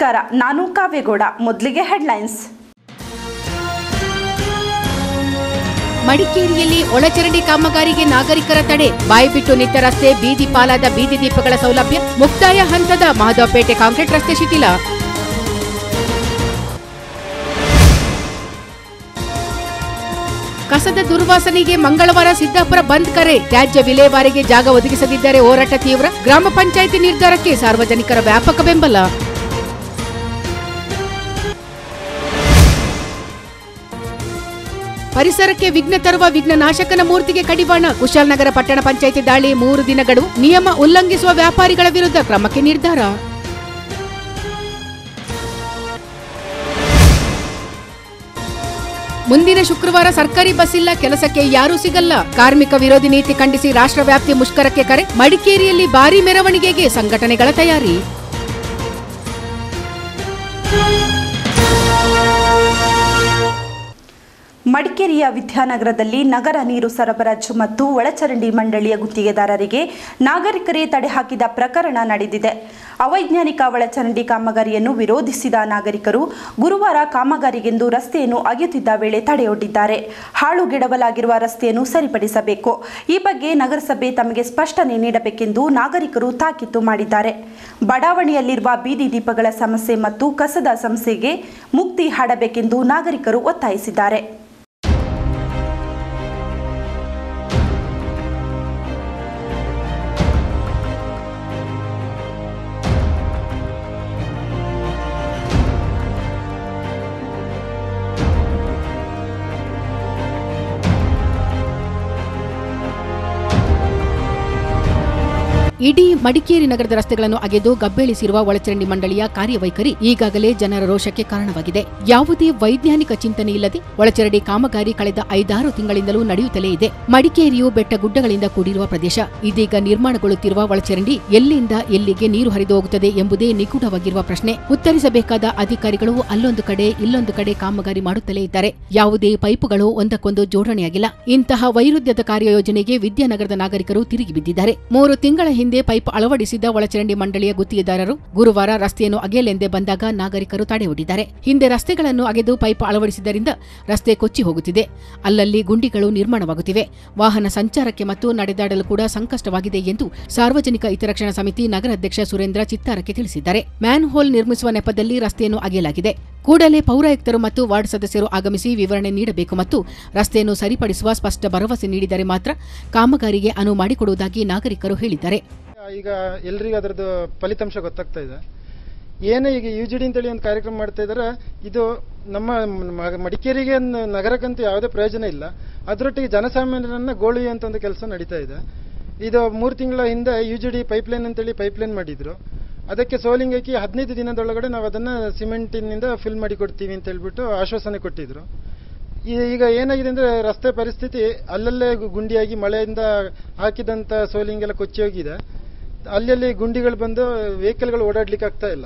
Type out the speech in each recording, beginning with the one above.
ನಮಸ್ಕಾರ ನಾನು ಕಾವ್ಯಗೌಡ ಮೊದಲಿಗೆ ಹೆಡ್ಲೈನ್ಸ್ ಮಡಿಕೇರಿಯಲ್ಲಿ ಒಳಚರಂಡಿ ಕಾಮಗಾರಿಗೆ ನಾಗರಿಕರ ತಡೆ ಬಾಯ್ಬಿಟ್ಟು ನಿಂತ ರಸ್ತೆ ಬೀದಿ ಪಾಲಾದ ಬೀದಿ ದೀಪಗಳ ಸೌಲಭ್ಯ ಮುಕ್ತಾಯ ಹಂತದ ಮಾಧವಪೇಟೆ ಕಾಂಕ್ರೀಟ್ ರಸ್ತೆ ಶಿಥಿಲ ಕಸದ ದುರ್ವಾಸನೆಗೆ ಮಂಗಳವಾರ ಸಿದ್ದಾಪುರ ಬಂದ್ ಕರೆ ತ್ಯಾಜ್ಯ ವಿಲೇವಾರಿಗೆ ಜಾಗ ಒದಗಿಸದಿದ್ದರೆ ಹೋರಾಟ ತೀವ್ರ ಗ್ರಾಮ ಪಂಚಾಯಿತಿ ನಿರ್ಧಾರಕ್ಕೆ ಸಾರ್ವಜನಿಕರ ವ್ಯಾಪಕ ಬೆಂಬಲ ಪರಿಸರಕ್ಕೆ ವಿಘ್ನ ತರುವ ವಿಘ್ನನಾಶಕನ ಮೂರ್ತಿಗೆ ಕಡಿವಾಣ ಕುಶಾಲನಗರ ಪಟ್ಟಣ ಪಂಚಾಯಿತಿ ದಾಳಿ ಮೂರು ದಿನ ಗಡುವು ನಿಯಮ ಉಲ್ಲಂಘಿಸುವ ವ್ಯಾಪಾರಿಗಳ ವಿರುದ್ಧ ಕ್ರಮಕ್ಕೆ ನಿರ್ಧಾರ ಮುಂದಿನ ಶುಕ್ರವಾರ ಸರ್ಕಾರಿ ಬಸ್ ಇಲ್ಲ ಕೆಲಸಕ್ಕೆ ಯಾರೂ ಸಿಗಲ್ಲ ಕಾರ್ಮಿಕ ವಿರೋಧಿ ನೀತಿ ಖಂಡಿಸಿ ರಾಷ್ಟ್ರವ್ಯಾಪ್ತಿ ಮುಷ್ಕರಕ್ಕೆ ಕರೆ ಮಡಿಕೇರಿಯಲ್ಲಿ ಭಾರೀ ಮೆರವಣಿಗೆಗೆ ಸಂಘಟನೆಗಳ ತಯಾರಿ ಮಡಿಕೇರಿಯ ವಿದ್ಯಾನಗರದಲ್ಲಿ ನಗರ ನೀರು ಸರಬರಾಜು ಮತ್ತು ಒಳಚರಂಡಿ ಮಂಡಳಿಯ ಗುತ್ತಿಗೆದಾರರಿಗೆ ನಾಗರಿಕರೇ ತಡೆ ಹಾಕಿದ ಪ್ರಕರಣ ನಡೆದಿದೆ ಅವೈಜ್ಞಾನಿಕ ಒಳಚರಂಡಿ ಕಾಮಗಾರಿಯನ್ನು ವಿರೋಧಿಸಿದ ನಾಗರಿಕರು ಗುರುವಾರ ಕಾಮಗಾರಿಗೆಂದು ರಸ್ತೆಯನ್ನು ಅಗೆಯುತ್ತಿದ್ದ ವೇಳೆ ತಡೆಯೊಡ್ಡಿದ್ದಾರೆ ಹಾಳುಗೆಡವಲಾಗಿರುವ ರಸ್ತೆಯನ್ನು ಸರಿಪಡಿಸಬೇಕು ಈ ಬಗ್ಗೆ ನಗರಸಭೆ ತಮಗೆ ಸ್ಪಷ್ಟನೆ ನೀಡಬೇಕೆಂದು ನಾಗರಿಕರು ತಾಕೀತು ಮಾಡಿದ್ದಾರೆ ಬಡಾವಣೆಯಲ್ಲಿರುವ ಬೀದಿ ದೀಪಗಳ ಸಮಸ್ಯೆ ಮತ್ತು ಕಸದ ಸಮಸ್ಯೆಗೆ ಮುಕ್ತಿ ಹಾಡಬೇಕೆಂದು ನಾಗರಿಕರು ಒತ್ತಾಯಿಸಿದ್ದಾರೆ ಇಡೀ ಮಡಿಕೇರಿ ನಗರದ ರಸ್ತೆಗಳನ್ನು ಅಗೆದು ಗಬ್ಬೆಳಿಸಿರುವ ಒಳಚರಂಡಿ ಮಂಡಳಿಯ ಕಾರ್ಯವೈಖರಿ ಈಗಾಗಲೇ ಜನರ ರೋಷಕ್ಕೆ ಕಾರಣವಾಗಿದೆ ಯಾವುದೇ ವೈಜ್ಞಾನಿಕ ಚಿಂತನೆ ಇಲ್ಲದೆ ಒಳಚರಂಡಿ ಕಾಮಗಾರಿ ಕಳೆದ ಐದಾರು ತಿಂಗಳಿಂದಲೂ ನಡೆಯುತ್ತಲೇ ಇದೆ ಮಡಿಕೇರಿಯು ಬೆಟ್ಟ ಗುಡ್ಡಗಳಿಂದ ಕೂಡಿರುವ ಪ್ರದೇಶ ಇದೀಗ ನಿರ್ಮಾಣಗೊಳ್ಳುತ್ತಿರುವ ಒಳಚರಂಡಿ ಎಲ್ಲಿಂದ ಎಲ್ಲಿಗೆ ನೀರು ಹರಿದು ಹೋಗುತ್ತದೆ ಎಂಬುದೇ ನಿಗೂಢವಾಗಿರುವ ಪ್ರಶ್ನೆ ಉತ್ತರಿಸಬೇಕಾದ ಅಧಿಕಾರಿಗಳು ಅಲ್ಲೊಂದು ಕಡೆ ಇಲ್ಲೊಂದು ಕಡೆ ಕಾಮಗಾರಿ ಮಾಡುತ್ತಲೇ ಇದ್ದಾರೆ ಯಾವುದೇ ಪೈಪುಗಳು ಒಂದಕ್ಕೊಂದು ಜೋಡಣೆಯಾಗಿಲ್ಲ ಇಂತಹ ವೈರುಧ್ಯದ ಕಾರ್ಯಯೋಜನೆಗೆ ವಿದ್ಯಾನಗರದ ನಾಗರಿಕರು ತಿರುಗಿ ಬಿದ್ದಿದ್ದಾರೆ ಮೂರು ತಿಂಗಳ ಹಿಂದೆ ಪೈಪ್ ಅಳವಡಿಸಿದ್ದ ಒಳಚರಂಡಿ ಮಂಡಳಿಯ ಗುತ್ತಿಗೆದಾರರು ಗುರುವಾರ ರಸ್ತೆಯನ್ನು ಅಗೆಯಲೆಂದೇ ಬಂದಾಗ ನಾಗರಿಕರು ತಡೆಯೊಡ್ಡಿದ್ದಾರೆ ಹಿಂದೆ ರಸ್ತೆಗಳನ್ನು ಅಗೆದು ಪೈಪ್ ಅಳವಡಿಸಿದ್ದರಿಂದ ರಸ್ತೆ ಕೊಚ್ಚಿ ಹೋಗುತ್ತಿದೆ ಅಲ್ಲಲ್ಲಿ ಗುಂಡಿಗಳು ನಿರ್ಮಾಣವಾಗುತ್ತಿವೆ ವಾಹನ ಸಂಚಾರಕ್ಕೆ ಮತ್ತು ನಡೆದಾಡಲು ಕೂಡ ಸಂಕಷ್ಟವಾಗಿದೆ ಎಂದು ಸಾರ್ವಜನಿಕ ಹಿತರಕ್ಷಣಾ ಸಮಿತಿ ನಗರಾಧ್ಯಕ್ಷ ಸುರೇಂದ್ರ ಚಿತ್ತಾರಕ್ಕೆ ತಿಳಿಸಿದ್ದಾರೆ ಮ್ಯಾನ್ ಹೋಲ್ ನಿರ್ಮಿಸುವ ನೆಪದಲ್ಲಿ ರಸ್ತೆಯನ್ನು ಅಗೆಯಲಾಗಿದೆ ಕೂಡಲೇ ಪೌರಾಯುಕ್ತರು ಮತ್ತು ವಾರ್ಡ್ ಸದಸ್ಯರು ಆಗಮಿಸಿ ವಿವರಣೆ ನೀಡಬೇಕು ಮತ್ತು ರಸ್ತೆಯನ್ನು ಸರಿಪಡಿಸುವ ಸ್ಪಷ್ಟ ಭರವಸೆ ನೀಡಿದರೆ ಮಾತ್ರ ಕಾಮಗಾರಿಗೆ ಅನುವು ಮಾಡಿಕೊಡುವುದಾಗಿ ನಾಗರಿಕರು ಹೇಳಿದ್ದಾರೆ ಈಗ ಎಲ್ರಿಗೂ ಅದರದ್ದು ಫಲಿತಾಂಶ ಗೊತ್ತಾಗ್ತಾ ಇದೆ ಏನೇ ಈಗ ಯು ಜಿ ಡಿ ಅಂತೇಳಿ ಒಂದು ಕಾರ್ಯಕ್ರಮ ಮಾಡ್ತಾ ಇದ್ದಾರೆ ಇದು ನಮ್ಮ ಮ- ಮಡಿಕೇರಿಗೆ ನ- ನಗರಕ್ಕಂತೂ ಯಾವುದೇ ಪ್ರಯೋಜನ ಇಲ್ಲ ಅದರೊಟ್ಟಿಗೆ ಜನಸಾಮಾನ್ಯರನ್ನ ಗೋಳುವಂತ ಒಂದು ಕೆಲಸ ನಡೀತಾ ಇದೆ ಇದು ಮೂರು ತಿಂಗಳ ಹಿಂದೆ ಯು ಜಿ ಡಿ ಪೈಪ್ಲೈನ್ ಅಂತೇಳಿ ಪೈಪ್ಲೈನ್ ಮಾಡಿದ್ರು ಅದಕ್ಕೆ ಸೋಲಿಂಗ್ ಹಾಕಿ ಹದಿನೈದು ದಿನದೊಳಗಡೆ ನಾವು ಅದನ್ನ ಸಿಮೆಂಟಿನಿಂದ ಫಿಲ್ ಮಾಡಿ ಕೊಡ್ತೀವಿ ಅಂತ ಹೇಳ್ಬಿಟ್ಟು ಆಶ್ವಾಸನೆ ಕೊಟ್ಟಿದ್ರು ಈ- ಈಗ ಏನಾಗಿದೆ ಅಂದ್ರೆ ರಸ್ತೆ ಪರಿಸ್ಥಿತಿ ಅಲ್ಲಲ್ಲೇ ಗು- ಗುಂಡಿಯಾಗಿ ಮಳೆಯಿಂದ ಹಾಕಿದಂತ ಸೋಲಿಂಗ್ ಎಲ್ಲ ಕೊಚ್ಚಿ ಹೋಗಿದೆ ಅಲ್ಲಲ್ಲಿ ಗುಂಡಿಗಳು ಬಂದು ವೆಹಿಕಲ್ಗಳು ಓಡಾಡ್ಲಿಕ್ಕೆ ಆಗ್ತಾ ಇಲ್ಲ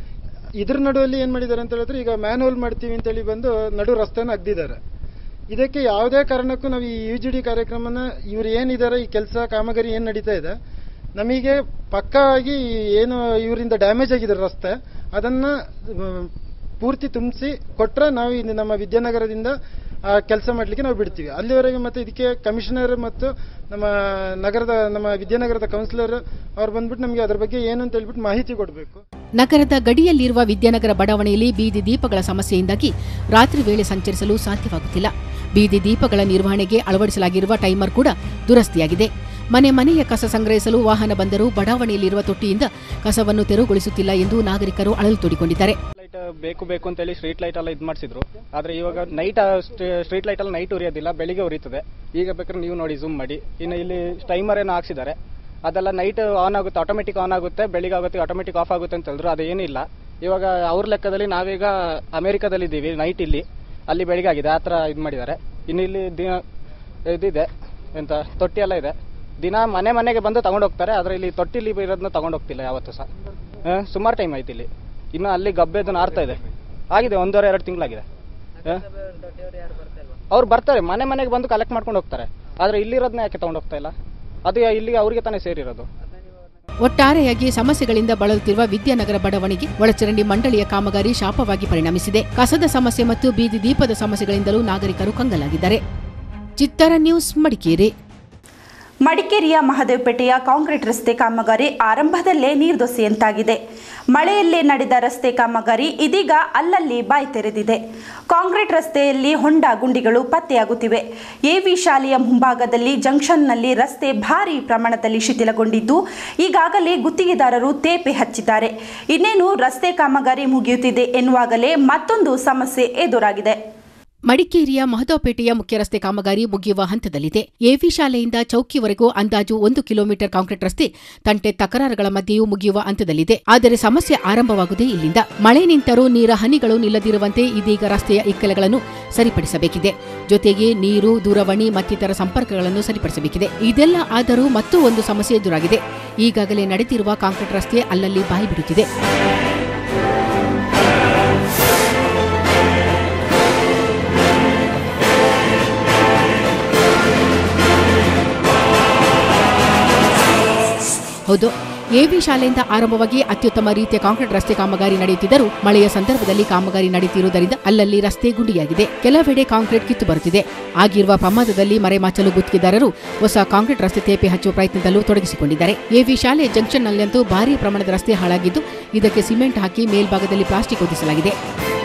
ಇದ್ರ ನಡುವಲ್ಲಿ ಏನ್ ಮಾಡಿದ್ದಾರೆ ಅಂತ ಹೇಳಿದ್ರೆ ಈಗ ಮ್ಯಾನ್ಹೋಲ್ ಮಾಡ್ತೀವಿ ಅಂತೇಳಿ ಬಂದು ನಡು ರಸ್ತೆನ ಅಗ್ದಿದ್ದಾರೆ ಇದಕ್ಕೆ ಯಾವುದೇ ಕಾರಣಕ್ಕೂ ನಾವು ಈ ಯು ಜಿ ಡಿ ಕಾರ್ಯಕ್ರಮನ ಇವ್ರು ಏನಿದ್ದಾರೆ ಈ ಕೆಲಸ ಕಾಮಗಾರಿ ಏನ್ ನಡೀತಾ ಇದೆ ನಮಗೆ ಪಕ್ಕಾ ಆಗಿ ಏನು ಇವರಿಂದ ಡ್ಯಾಮೇಜ್ ಆಗಿದೆ ರಸ್ತೆ ಅದನ್ನ ಮ್, ಪೂರ್ತಿ ತುಂಬಿಸಿ ಕೊಟ್ರೆ ನಾವು ಇಲ್ಲಿ ನಮ್ಮ ವಿದ್ಯಾನಗರದಿಂದ ಆ ಕೆಲಸ ಮಾಡ್ಲಿಕ್ಕೆ ನಾವು ಬಿಡ್ತೀವಿ ಅಲ್ಲಿವರೆಗೆ ಮತ್ತೆ ಇದಕ್ಕೆ ಕಮಿಷನರ್ ಮತ್ತು ನಮ್ಮ ನಗರದ ನಮ್ಮ ವಿದ್ಯಾನಗರದ ಕೌನ್ಸಿಲರ್ ಅವ್ರು ಬಂದ್ಬಿಟ್ಟು ನಮಗೆ ಅದ್ರ ಬಗ್ಗೆ ಏನು ಅಂತ ಹೇಳ್ಬಿಟ್ಟು ಮಾಹಿತಿ ಕೊಡಬೇಕು ನಗರದ ಗಡಿಯಲ್ಲಿರುವ ವಿದ್ಯಾನಗರ ಬಡಾವಣೆಯಲ್ಲಿ ಬೀದಿ ದೀಪಗಳ ಸಮಸ್ಯೆಯಿಂದಾಗಿ ರಾತ್ರಿ ವೇಳೆ ಸಂಚರಿಸಲು ಸಾಧ್ಯವಾಗುತ್ತಿಲ್ಲ ಬೀದಿ ದೀಪಗಳ ನಿರ್ವಹಣೆಗೆ ಅಳವಡಿಸಲಾಗಿರುವ ಟೈಮರ್ ಕೂಡ ದುರಸ್ತಿಯಾಗಿದೆ ಮನೆ ಮನೆಯ ಕಸ ಸಂಗ್ರಹಿಸಲು ವಾಹನ ಬಂದರೂ ಬಡಾವಣೆಯಲ್ಲಿರುವ ತೊಟ್ಟಿಯಿಂದ ಕಸವನ್ನು ತೆರವುಗೊಳಿಸುತ್ತಿಲ್ಲ ಎಂದು ನಾಗರಿಕರು ಅಳಲು ತೋಡಿಕೊಂಡಿದ್ದಾರೆ ಲೈಟ್ ಬೇಕು ಬೇಕು ಅಂತೇಳಿ ಸ್ಟ್ರೀಟ್ ಲೈಟ್ ಎಲ್ಲ ಇದು ಮಾಡಿಸಿದ್ರು ಆದ್ರೆ ಇವಾಗ ನೈಟ್ ಸ್ಟ್ರೀಟ್ ಲೈಟ್ ಎಲ್ಲ ನೈಟ್ ಉರಿಯೋದಿಲ್ಲ ಬೆಳಿಗ್ಗೆ ಉರಿತದೆ ಈಗ ಬೇಕಾದ್ರೆ ನೀವು ನೋಡಿ ಝೂಮ್ ಮಾಡಿ ಇನ್ನು ಇಲ್ಲಿ ಟೈಮರ್ ಏನೋ ಹಾಕ್ಸಿದ್ದಾರೆ ಅದೆಲ್ಲ ನೈಟ್ ಆನ್ ಆಗುತ್ತೆ ಆಟೋಮೆಟಿಕ್ ಆನ್ ಆಗುತ್ತೆ ಬೆಳಿಗ್ಗೆ ಆಗುತ್ತೆ ಆಟೋಮೆಟಿಕ್ ಆಫ್ ಆಗುತ್ತೆ ಅಂತ ಹೇಳಿದ್ರು ಅದೇನಿಲ್ಲ ಇವಾಗ ಅವ್ರ ಲೆಕ್ಕದಲ್ಲಿ ನಾವೀಗ ಅಮೆರಿಕದಲ್ಲಿ ಇದ್ದೀವಿ ನೈಟ್ ಇಲ್ಲಿ ಅಲ್ಲಿ ಬೆಳಿಗ್ಗೆ ಆಗಿದೆ ಆ ಥರ ಇದು ಮಾಡಿದ್ದಾರೆ ಇನ್ನು ಇಲ್ಲಿ ದಿನ ಇದಿದೆ ಎಂತ ತೊಟ್ಟಿ ಎಲ್ಲ ಇದೆ ದಿನ ಮನೆ ಮನೆಗೆ ಬಂದು ತಗೊಂಡು ಹೋಗ್ತಾರೆ ಆದ್ರೆ ಇಲ್ಲಿ ತೊಟ್ಟಿಲಿ ಇರೋದನ್ನ ತಗೊಂಡು ಹೋಗ್ತಿಲ್ಲ ಯಾವತ್ತೂ ಸಹ ಸುಮಾರು ಟೈಮ್ ಆಯ್ತು ಇಲ್ಲಿ ಇನ್ನು ಅಲ್ಲಿ ಗಬ್ಬೆದು ನಾರ್ತಾ ಇದೆ ಆಗಿದೆ ಒಂದೂವರೆ ಎರಡು ತಿಂಗಳಾಗಿದೆ ಅವ್ರು ಬರ್ತಾರೆ ಮನೆ ಮನೆಗೆ ಬಂದು ಕಲೆಕ್ಟ್ ಮಾಡ್ಕೊಂಡು ಹೋಗ್ತಾರೆ ಆದ್ರೆ ಇಲ್ಲಿರೋದನ್ನ ಯಾಕೆ ತಗೊಂಡು ಹೋಗ್ತಾ ಇಲ್ಲ ಅದು ಇಲ್ಲಿಗೆ ಅವ್ರಿಗೆ ತಾನೇ ಸೇರಿರೋದು ಒಟ್ಟಾರೆಯಾಗಿ ಸಮಸ್ಯೆಗಳಿಂದ ಬಳಲುತ್ತಿರುವ ವಿದ್ಯಾನಗರ ಬಡಾವಣೆಗೆ ಒಳಚರಂಡಿ ಮಂಡಳಿಯ ಕಾಮಗಾರಿ ಶಾಪವಾಗಿ ಪರಿಣಮಿಸಿದೆ ಕಸದ ಸಮಸ್ಯೆ ಮತ್ತು ಬೀದಿ ದೀಪದ ಸಮಸ್ಯೆಗಳಿಂದಲೂ ನಾಗರಿಕರು ಕಂಗಲಾಗಿದ್ದಾರೆ ಚಿತ್ತರ ನ್ಯೂಸ್ ಮಡಿಕೇರಿ ಮಡಿಕೇರಿಯ ಮಹದೇವಪೇಟೆಯ ಕಾಂಕ್ರೀಟ್ ರಸ್ತೆ ಕಾಮಗಾರಿ ಆರಂಭದಲ್ಲೇ ನೀರ್ದೊಸೆಯಂತಾಗಿದೆ ಮಳೆಯಲ್ಲೇ ನಡೆದ ರಸ್ತೆ ಕಾಮಗಾರಿ ಇದೀಗ ಅಲ್ಲಲ್ಲಿ ಬಾಯಿ ತೆರೆದಿದೆ ಕಾಂಕ್ರೀಟ್ ರಸ್ತೆಯಲ್ಲಿ ಹೊಂಡ ಗುಂಡಿಗಳು ಪತ್ತೆಯಾಗುತ್ತಿವೆ ಎವಿ ಶಾಲೆಯ ಮುಂಭಾಗದಲ್ಲಿ ಜಂಕ್ಷನ್ನಲ್ಲಿ ರಸ್ತೆ ಭಾರೀ ಪ್ರಮಾಣದಲ್ಲಿ ಶಿಥಿಲಗೊಂಡಿದ್ದು ಈಗಾಗಲೇ ಗುತ್ತಿಗೆದಾರರು ತೇಪೆ ಹಚ್ಚಿದ್ದಾರೆ ಇನ್ನೇನು ರಸ್ತೆ ಕಾಮಗಾರಿ ಮುಗಿಯುತ್ತಿದೆ ಎನ್ನುವಾಗಲೇ ಮತ್ತೊಂದು ಸಮಸ್ಯೆ ಎದುರಾಗಿದೆ ಮಡಿಕೇರಿಯ ಮಹದೇವಪೇಟೆಯ ಮುಖ್ಯ ರಸ್ತೆ ಕಾಮಗಾರಿ ಮುಗಿಯುವ ಹಂತದಲ್ಲಿದೆ ಎವಿ ಶಾಲೆಯಿಂದ ಚೌಕಿವರೆಗೂ ಅಂದಾಜು ಒಂದು ಕಿಲೋಮೀಟರ್ ಕಾಂಕ್ರೀಟ್ ರಸ್ತೆ ತಂಟೆ ತಕರಾರುಗಳ ಮಧ್ಯೆಯೂ ಮುಗಿಯುವ ಹಂತದಲ್ಲಿದೆ ಆದರೆ ಸಮಸ್ಯೆ ಆರಂಭವಾಗುವುದೇ ಇಲ್ಲಿಂದ ಮಳೆ ನಿಂತರೂ ನೀರ ಹನಿಗಳು ನಿಲ್ಲದಿರುವಂತೆ ಇದೀಗ ರಸ್ತೆಯ ಇಕ್ಕೆಲಗಳನ್ನು ಸರಿಪಡಿಸಬೇಕಿದೆ ಜೊತೆಗೆ ನೀರು ದೂರವಾಣಿ ಮತ್ತಿತರ ಸಂಪರ್ಕಗಳನ್ನು ಸರಿಪಡಿಸಬೇಕಿದೆ ಇದೆಲ್ಲ ಆದರೂ ಮತ್ತೂ ಒಂದು ಸಮಸ್ಯೆ ಎದುರಾಗಿದೆ ಈಗಾಗಲೇ ನಡೆದಿರುವ ಕಾಂಕ್ರೀಟ್ ರಸ್ತೆ ಅಲ್ಲಲ್ಲಿ ಬಾಯಿ ಬಿಡುತ್ತಿದೆ ಹೌದು ಎವಿ ಶಾಲೆಯಿಂದ ಆರಂಭವಾಗಿ ಅತ್ಯುತ್ತಮ ರೀತಿಯ ಕಾಂಕ್ರೀಟ್ ರಸ್ತೆ ಕಾಮಗಾರಿ ನಡೆಯುತ್ತಿದ್ದರೂ ಮಳೆಯ ಸಂದರ್ಭದಲ್ಲಿ ಕಾಮಗಾರಿ ನಡೆಯುತ್ತಿರುವುದರಿಂದ ಅಲ್ಲಲ್ಲಿ ರಸ್ತೆ ಗುಂಡಿಯಾಗಿದೆ ಕೆಲವೆಡೆ ಕಾಂಕ್ರೀಟ್ ಕಿತ್ತು ಬರುತ್ತಿದೆ ಆಗಿರುವ ಪ್ರಮಾದದಲ್ಲಿ ಮರೆಮಾಚಲು ಗುತ್ತಿಗೆದಾರರು ಹೊಸ ಕಾಂಕ್ರೀಟ್ ರಸ್ತೆ ತೇಪೆ ಹಚ್ಚುವ ಪ್ರಯತ್ನದಲ್ಲೂ ತೊಡಗಿಸಿಕೊಂಡಿದ್ದಾರೆ ಎವಿ ಶಾಲೆ ಜಂಕ್ಷನ್ನಲ್ಲಂತೂ ಭಾರೀ ಪ್ರಮಾಣದ ರಸ್ತೆ ಹಾಳಾಗಿದ್ದು ಇದಕ್ಕೆ ಸಿಮೆಂಟ್ ಹಾಕಿ ಮೇಲ್ಭಾಗದಲ್ಲಿ ಪ್ಲಾಸ್ಟಿಕ್ ಹೊದಿಸಲಾಗಿದೆ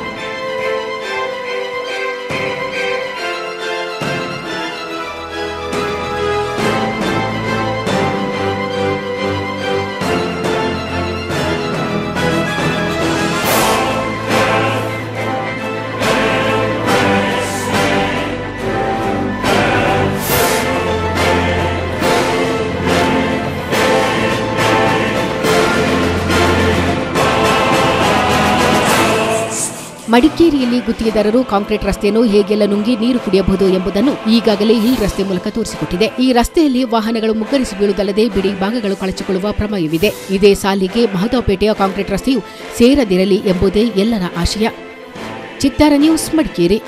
ಮಡಿಕೇರಿಯಲ್ಲಿ ಗುತ್ತಿಗೆದಾರರು ಕಾಂಕ್ರೀಟ್ ರಸ್ತೆಯನ್ನು ಹೇಗೆಲ್ಲ ನುಂಗಿ ನೀರು ಕುಡಿಯಬಹುದು ಎಂಬುದನ್ನು ಈಗಾಗಲೇ ಹಿಲ್ ರಸ್ತೆ ಮೂಲಕ ತೋರಿಸಿಕೊಟ್ಟಿದೆ ಈ ರಸ್ತೆಯಲ್ಲಿ ವಾಹನಗಳು ಮುಗ್ಗರಿಸಿ ಬೀಳುವುದಲ್ಲದೆ ಬಿಡಿ ಭಾಗಗಳು ಕಳಚಿಕೊಳ್ಳುವ ಪ್ರಮೇಯವಿದೆ ಇದೇ ಸಾಲಿಗೆ ಮಹದೇವಪೇಟೆಯ ಕಾಂಕ್ರೀಟ್ ರಸ್ತೆಯು ಸೇರದಿರಲಿ ಎಂಬುದೇ ಎಲ್ಲರ ಆಶಯ ಚಿತ್ತಾರ ನ್ಯೂಸ್ ಮಡಿಕೇರಿ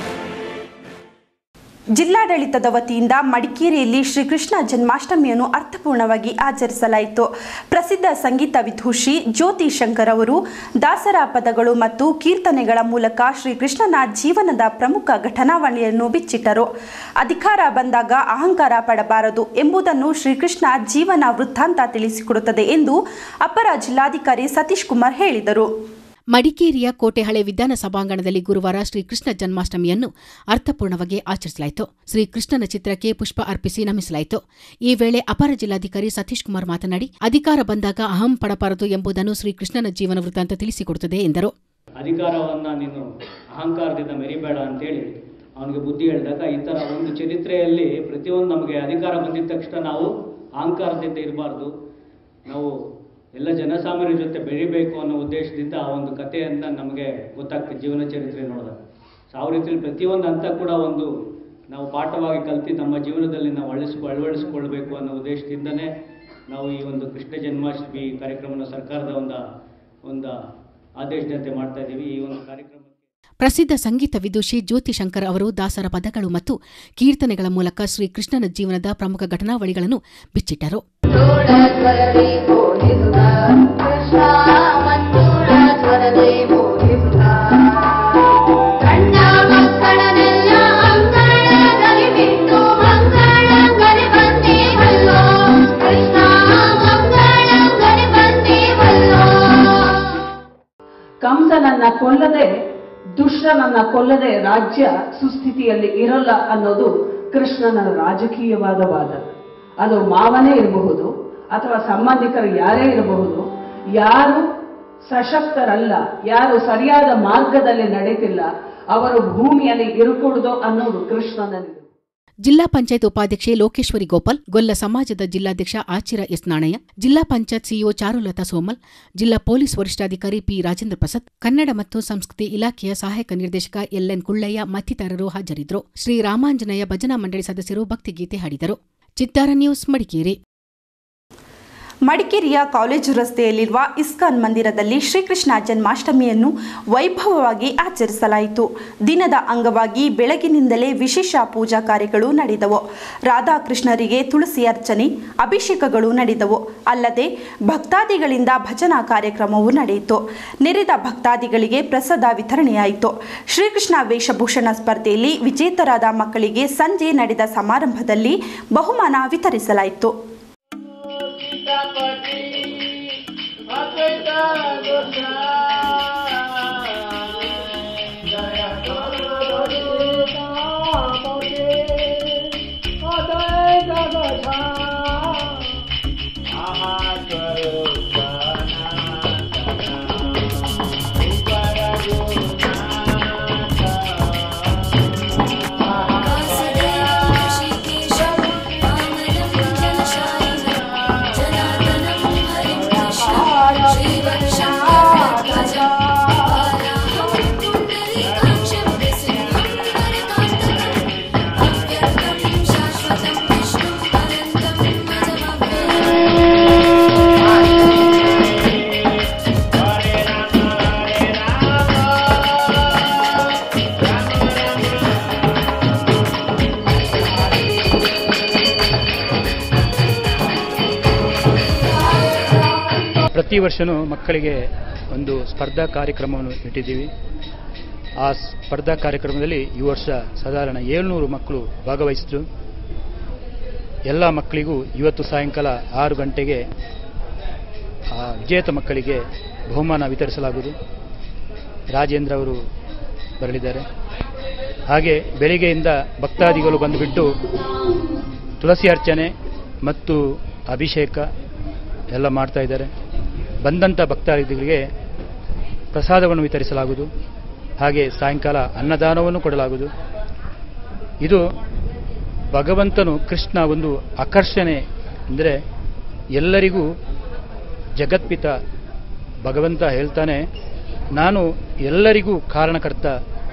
ಜಿಲ್ಲಾಡಳಿತದ ವತಿಯಿಂದ ಮಡಿಕೇರಿಯಲ್ಲಿ ಶ್ರೀಕೃಷ್ಣ ಜನ್ಮಾಷ್ಟಮಿಯನ್ನು ಅರ್ಥಪೂರ್ಣವಾಗಿ ಆಚರಿಸಲಾಯಿತು ಪ್ರಸಿದ್ಧ ಸಂಗೀತ ವಿದೂಷಿ ಜ್ಯೋತಿ ಶಂಕರ್ ಅವರು ದಾಸರ ಪದಗಳು ಮತ್ತು ಕೀರ್ತನೆಗಳ ಮೂಲಕ ಶ್ರೀಕೃಷ್ಣನ ಜೀವನದ ಪ್ರಮುಖ ಘಟನಾವಳಿಯನ್ನು ಬಿಚ್ಚಿಟ್ಟರು ಅಧಿಕಾರ ಬಂದಾಗ ಅಹಂಕಾರ ಪಡಬಾರದು ಎಂಬುದನ್ನು ಶ್ರೀಕೃಷ್ಣ ಜೀವನ ವೃತ್ತಾಂತ ತಿಳಿಸಿಕೊಡುತ್ತದೆ ಎಂದು ಅಪರ ಜಿಲ್ಲಾಧಿಕಾರಿ ಸತೀಶ್ ಕುಮಾರ್ ಹೇಳಿದರು ಮಡಿಕೇರಿಯ ಕೋಟೆಹಳೆ ವಿಧಾನ ಸಭಾಂಗಣದಲ್ಲಿ ಗುರುವಾರ ಶ್ರೀಕೃಷ್ಣ ಜನ್ಮಾಷ್ಟಮಿಯನ್ನು ಅರ್ಥಪೂರ್ಣವಾಗಿ ಆಚರಿಸಲಾಯಿತು ಶ್ರೀಕೃಷ್ಣನ ಚಿತ್ರಕ್ಕೆ ಪುಷ್ಪ ಅರ್ಪಿಸಿ ನಮಿಸಲಾಯಿತು ಈ ವೇಳೆ ಅಪರ ಜಿಲ್ಲಾಧಿಕಾರಿ ಸತೀಶ್ ಕುಮಾರ್ ಮಾತನಾಡಿ ಅಧಿಕಾರ ಬಂದಾಗ ಅಹಂ ಪಡಬಾರದು ಎಂಬುದನ್ನು ಶ್ರೀಕೃಷ್ಣನ ಜೀವನ ವೃತ್ತಾಂತ ತಿಳಿಸಿಕೊಡುತ್ತದೆ ಎಂದರು ಅಧಿಕಾರವನ್ನು ನೀನು ಅಹಂಕಾರದಿಂದ ಮೆರಿಬೇಡ ಅಂತೇಳಿ ಅವನಿಗೆ ಬುದ್ಧಿ ಹೇಳಿದಾಗ ಈ ಥರ ಒಂದು ಚರಿತ್ರೆಯಲ್ಲಿ ಪ್ರತಿಯೊಂದು ನಮಗೆ ಅಧಿಕಾರ ಬಂದಿದ ತಕ್ಷಣ ನಾವು ಅಹಂಕಾರದಿಂದ ಇರಬಾರ್ದು ನಾವು ಎಲ್ಲ ಜನಸಾಮಾನ್ಯರ ಜೊತೆ ಬೆಳಿಬೇಕು ಅನ್ನೋ ಉದ್ದೇಶದಿಂದ ಆ ಒಂದು ಕಥೆಯನ್ನು ನಮಗೆ ಗೊತ್ತಾಗ್ತದೆ ಜೀವನ ಚರಿತ್ರೆ ನೋಡಿದಾಗ ಸೊ ಆ ರೀತಿಯಲ್ಲಿ ಪ್ರತಿಯೊಂದು ಹಂತ ಕೂಡ ಒಂದು ನಾವು ಪಾಠವಾಗಿ ಕಲ್ತು ನಮ್ಮ ಜೀವನದಲ್ಲಿ ನಾವು ಅಳಿಸ್ಕೊ ಅಳವಡಿಸ್ಕೊಳ್ಬೇಕು ಅನ್ನೋ ಉದ್ದೇಶದಿಂದನೇ ನಾವು ಈ ಒಂದು ಕೃಷ್ಣ ಜನ್ಮಾಷ್ಟಮಿ ಕಾರ್ಯಕ್ರಮನ ಸರ್ಕಾರದ ಒಂದು ಒಂದು ಆದೇಶದಂತೆ ಮಾಡ್ತಾ ಇದ್ದೀವಿ ಈ ಒಂದು ಕಾರ್ಯಕ್ರಮ ಪ್ರಸಿದ್ಧ ಸಂಗೀತ ವಿದೂಷಿ ಜ್ಯೋತಿ ಶಂಕರ್ ಅವರು ದಾಸರ ಪದಗಳು ಮತ್ತು ಕೀರ್ತನೆಗಳ ಮೂಲಕ ಶ್ರೀಕೃಷ್ಣನ ಜೀವನದ ಪ್ರಮುಖ ಘಟನಾವಳಿಗಳನ್ನು ಬಿಚ್ಚಿಟ್ಟರು ಸ್ವರದೆ ಬೋಧಿಸುತ್ತ ಕೃಷ್ಣ ಮಂಜುಳ ಸ್ವರದೆ ಬೋಧಿಸುತ್ತ ಕಂಡ ಮಕ್ಕಳನ್ನೆಲ್ಲ ಅಂಗಳದಲ್ಲಿ ಬಿಟ್ಟು ಮಂಗಳಂಗಲಿ ಬಂದೀವಲ್ಲೋ ಕೃಷ್ಣ ಮಂಗಳಂಗಲಿ ಬಂದೀವಲ್ಲೋ ಕಂಸನನ್ನ ಕೊಲ್ಲದೆ ದುಷ್ಟನನ್ನ ಕೊಲ್ಲದೆ ರಾಜ್ಯ ಸುಸ್ಥಿತಿಯಲ್ಲಿ ಇರಲ್ಲ ಅನ್ನೋದು ಕೃಷ್ಣನ ರಾಜಕೀಯವಾದ ವಾದ ಅದು ಮಾವನೇ ಇರಬಹುದು ಅಥವಾ ಸಂಬಂಧಿಕರು ಯಾರೇ ಇರಬಹುದು ಯಾರು ಸಶಕ್ತರಲ್ಲ ಯಾರು ಸರಿಯಾದ ಮಾರ್ಗದಲ್ಲಿ ನಡೀತಿಲ್ಲ ಅವರು ಭೂಮಿಯಲ್ಲಿ ಇರುಕೂಡ್ದು ಅನ್ನೋದು ಕೃಷ್ಣನ ನಿಲುವು. ಜಿಲ್ಲಾ ಪಂಚಾಯತ್ ಉಪಾಧ್ಯಕ್ಷೆ ಲೋಕೇಶ್ವರಿ ಗೋಪಾಲ್ ಗೊಲ್ಲ ಸಮಾಜದ ಜಿಲ್ಲಾಧ್ಯಕ್ಷ ಆಚಿರ ಎಸ್ ನಾಣಯ್ಯ ಜಿಲ್ಲಾ ಪಂಚಾಯತ್ ಸಿಇಒ ಚಾರುಲತಾ ಸೋಮಲ್ ಜಿಲ್ಲಾ ಪೊಲೀಸ್ ವರಿಷ್ಠಾಧಿಕಾರಿ ಪಿ ರಾಜೇಂದ್ರ ಪ್ರಸಾದ್ ಕನ್ನಡ ಮತ್ತು ಸಂಸ್ಕೃತಿ ಇಲಾಖೆಯ ಸಹಾಯಕ ನಿರ್ದೇಶಕ ಎಲ್ಎನ್ ಕುಳ್ಳಯ್ಯ ಮತ್ತಿತರರು ಹಾಜರಿದ್ದರು ಶ್ರೀ ರಾಮಾಂಜನೇಯ ಭಜನಾ ಮಂಡಳಿ ಸದಸ್ಯರು ಭಕ್ತಿಗೀತೆ ಹಾಡಿದರು ಚಿತ್ತಾರ ನ್ಯೂಸ್ ಮಡಿಕೇರಿ ಮಡಿಕೇರಿಯ ಕಾಲೇಜು ರಸ್ತೆಯಲ್ಲಿರುವ ಇಸ್ಕಾನ್ ಮಂದಿರದಲ್ಲಿ ಶ್ರೀಕೃಷ್ಣ ಜನ್ಮಾಷ್ಟಮಿಯನ್ನು ವೈಭವವಾಗಿ ಆಚರಿಸಲಾಯಿತು ದಿನದ ಅಂಗವಾಗಿ ಬೆಳಗಿನಿಂದಲೇ ವಿಶೇಷ ಪೂಜಾ ಕಾರ್ಯಗಳು ನಡೆದವು ರಾಧಾಕೃಷ್ಣರಿಗೆ ತುಳಸಿ ಅರ್ಚನೆ ಅಭಿಷೇಕಗಳು ನಡೆದವು ಅಲ್ಲದೆ ಭಕ್ತಾದಿಗಳಿಂದ ಭಜನಾ ಕಾರ್ಯಕ್ರಮವೂ ನಡೆಯಿತು ನೆರೆದ ಭಕ್ತಾದಿಗಳಿಗೆ ಪ್ರಸಾದ ವಿತರಣೆಯಾಯಿತು ಶ್ರೀಕೃಷ್ಣ ವೇಷಭೂಷಣ ಸ್ಪರ್ಧೆಯಲ್ಲಿ ವಿಜೇತರಾದ ಮಕ್ಕಳಿಗೆ ಸಂಜೆ ನಡೆದ ಸಮಾರಂಭದಲ್ಲಿ ಬಹುಮಾನ ವಿತರಿಸಲಾಯಿತು ಪ್ರತಿ ವರ್ಷವೂ ಮಕ್ಕಳಿಗೆ ಒಂದು ಸ್ಪರ್ಧಾ ಕಾರ್ಯಕ್ರಮವನ್ನು ಇಟ್ಟಿದ್ದೀವಿ ಆ ಸ್ಪರ್ಧಾ ಕಾರ್ಯಕ್ರಮದಲ್ಲಿ ಈ ವರ್ಷ ಸಾಧಾರಣ ಏಳ್ನೂರು ಮಕ್ಕಳು ಭಾಗವಹಿಸಿದ್ರು ಎಲ್ಲ ಮಕ್ಕಳಿಗೂ ಇವತ್ತು ಸಾಯಂಕಾಲ ಆರು ಗಂಟೆಗೆ ಆ ವಿಜೇತ ಮಕ್ಕಳಿಗೆ ಬಹುಮಾನ ವಿತರಿಸಲಾಗುವುದು ರಾಜೇಂದ್ರ ಅವರು ಬರಲಿದ್ದಾರೆ ಹಾಗೆ ಬೆಳಿಗ್ಗೆಯಿಂದ ಭಕ್ತಾದಿಗಳು ಬಂದುಬಿಟ್ಟು ತುಳಸಿ ಅರ್ಚನೆ ಮತ್ತು ಅಭಿಷೇಕ ಎಲ್ಲ ಮಾಡ್ತಾ ಇದ್ದಾರೆ ಬಂದಂಥ ಭಕ್ತಾದಿಗಳಿಗೆ ಪ್ರಸಾದವನ್ನು ವಿತರಿಸಲಾಗುವುದು ಹಾಗೆ ಸಾಯಂಕಾಲ ಅನ್ನದಾನವನ್ನು ಕೊಡಲಾಗುವುದು ಇದು ಭಗವಂತನು ಕೃಷ್ಣ ಒಂದು ಆಕರ್ಷಣೆ ಅಂದರೆ ಎಲ್ಲರಿಗೂ ಜಗತ್ಪಿತ ಭಗವಂತ ಹೇಳ್ತಾನೆ ನಾನು ಎಲ್ಲರಿಗೂ ಕಾರಣಕರ್ತ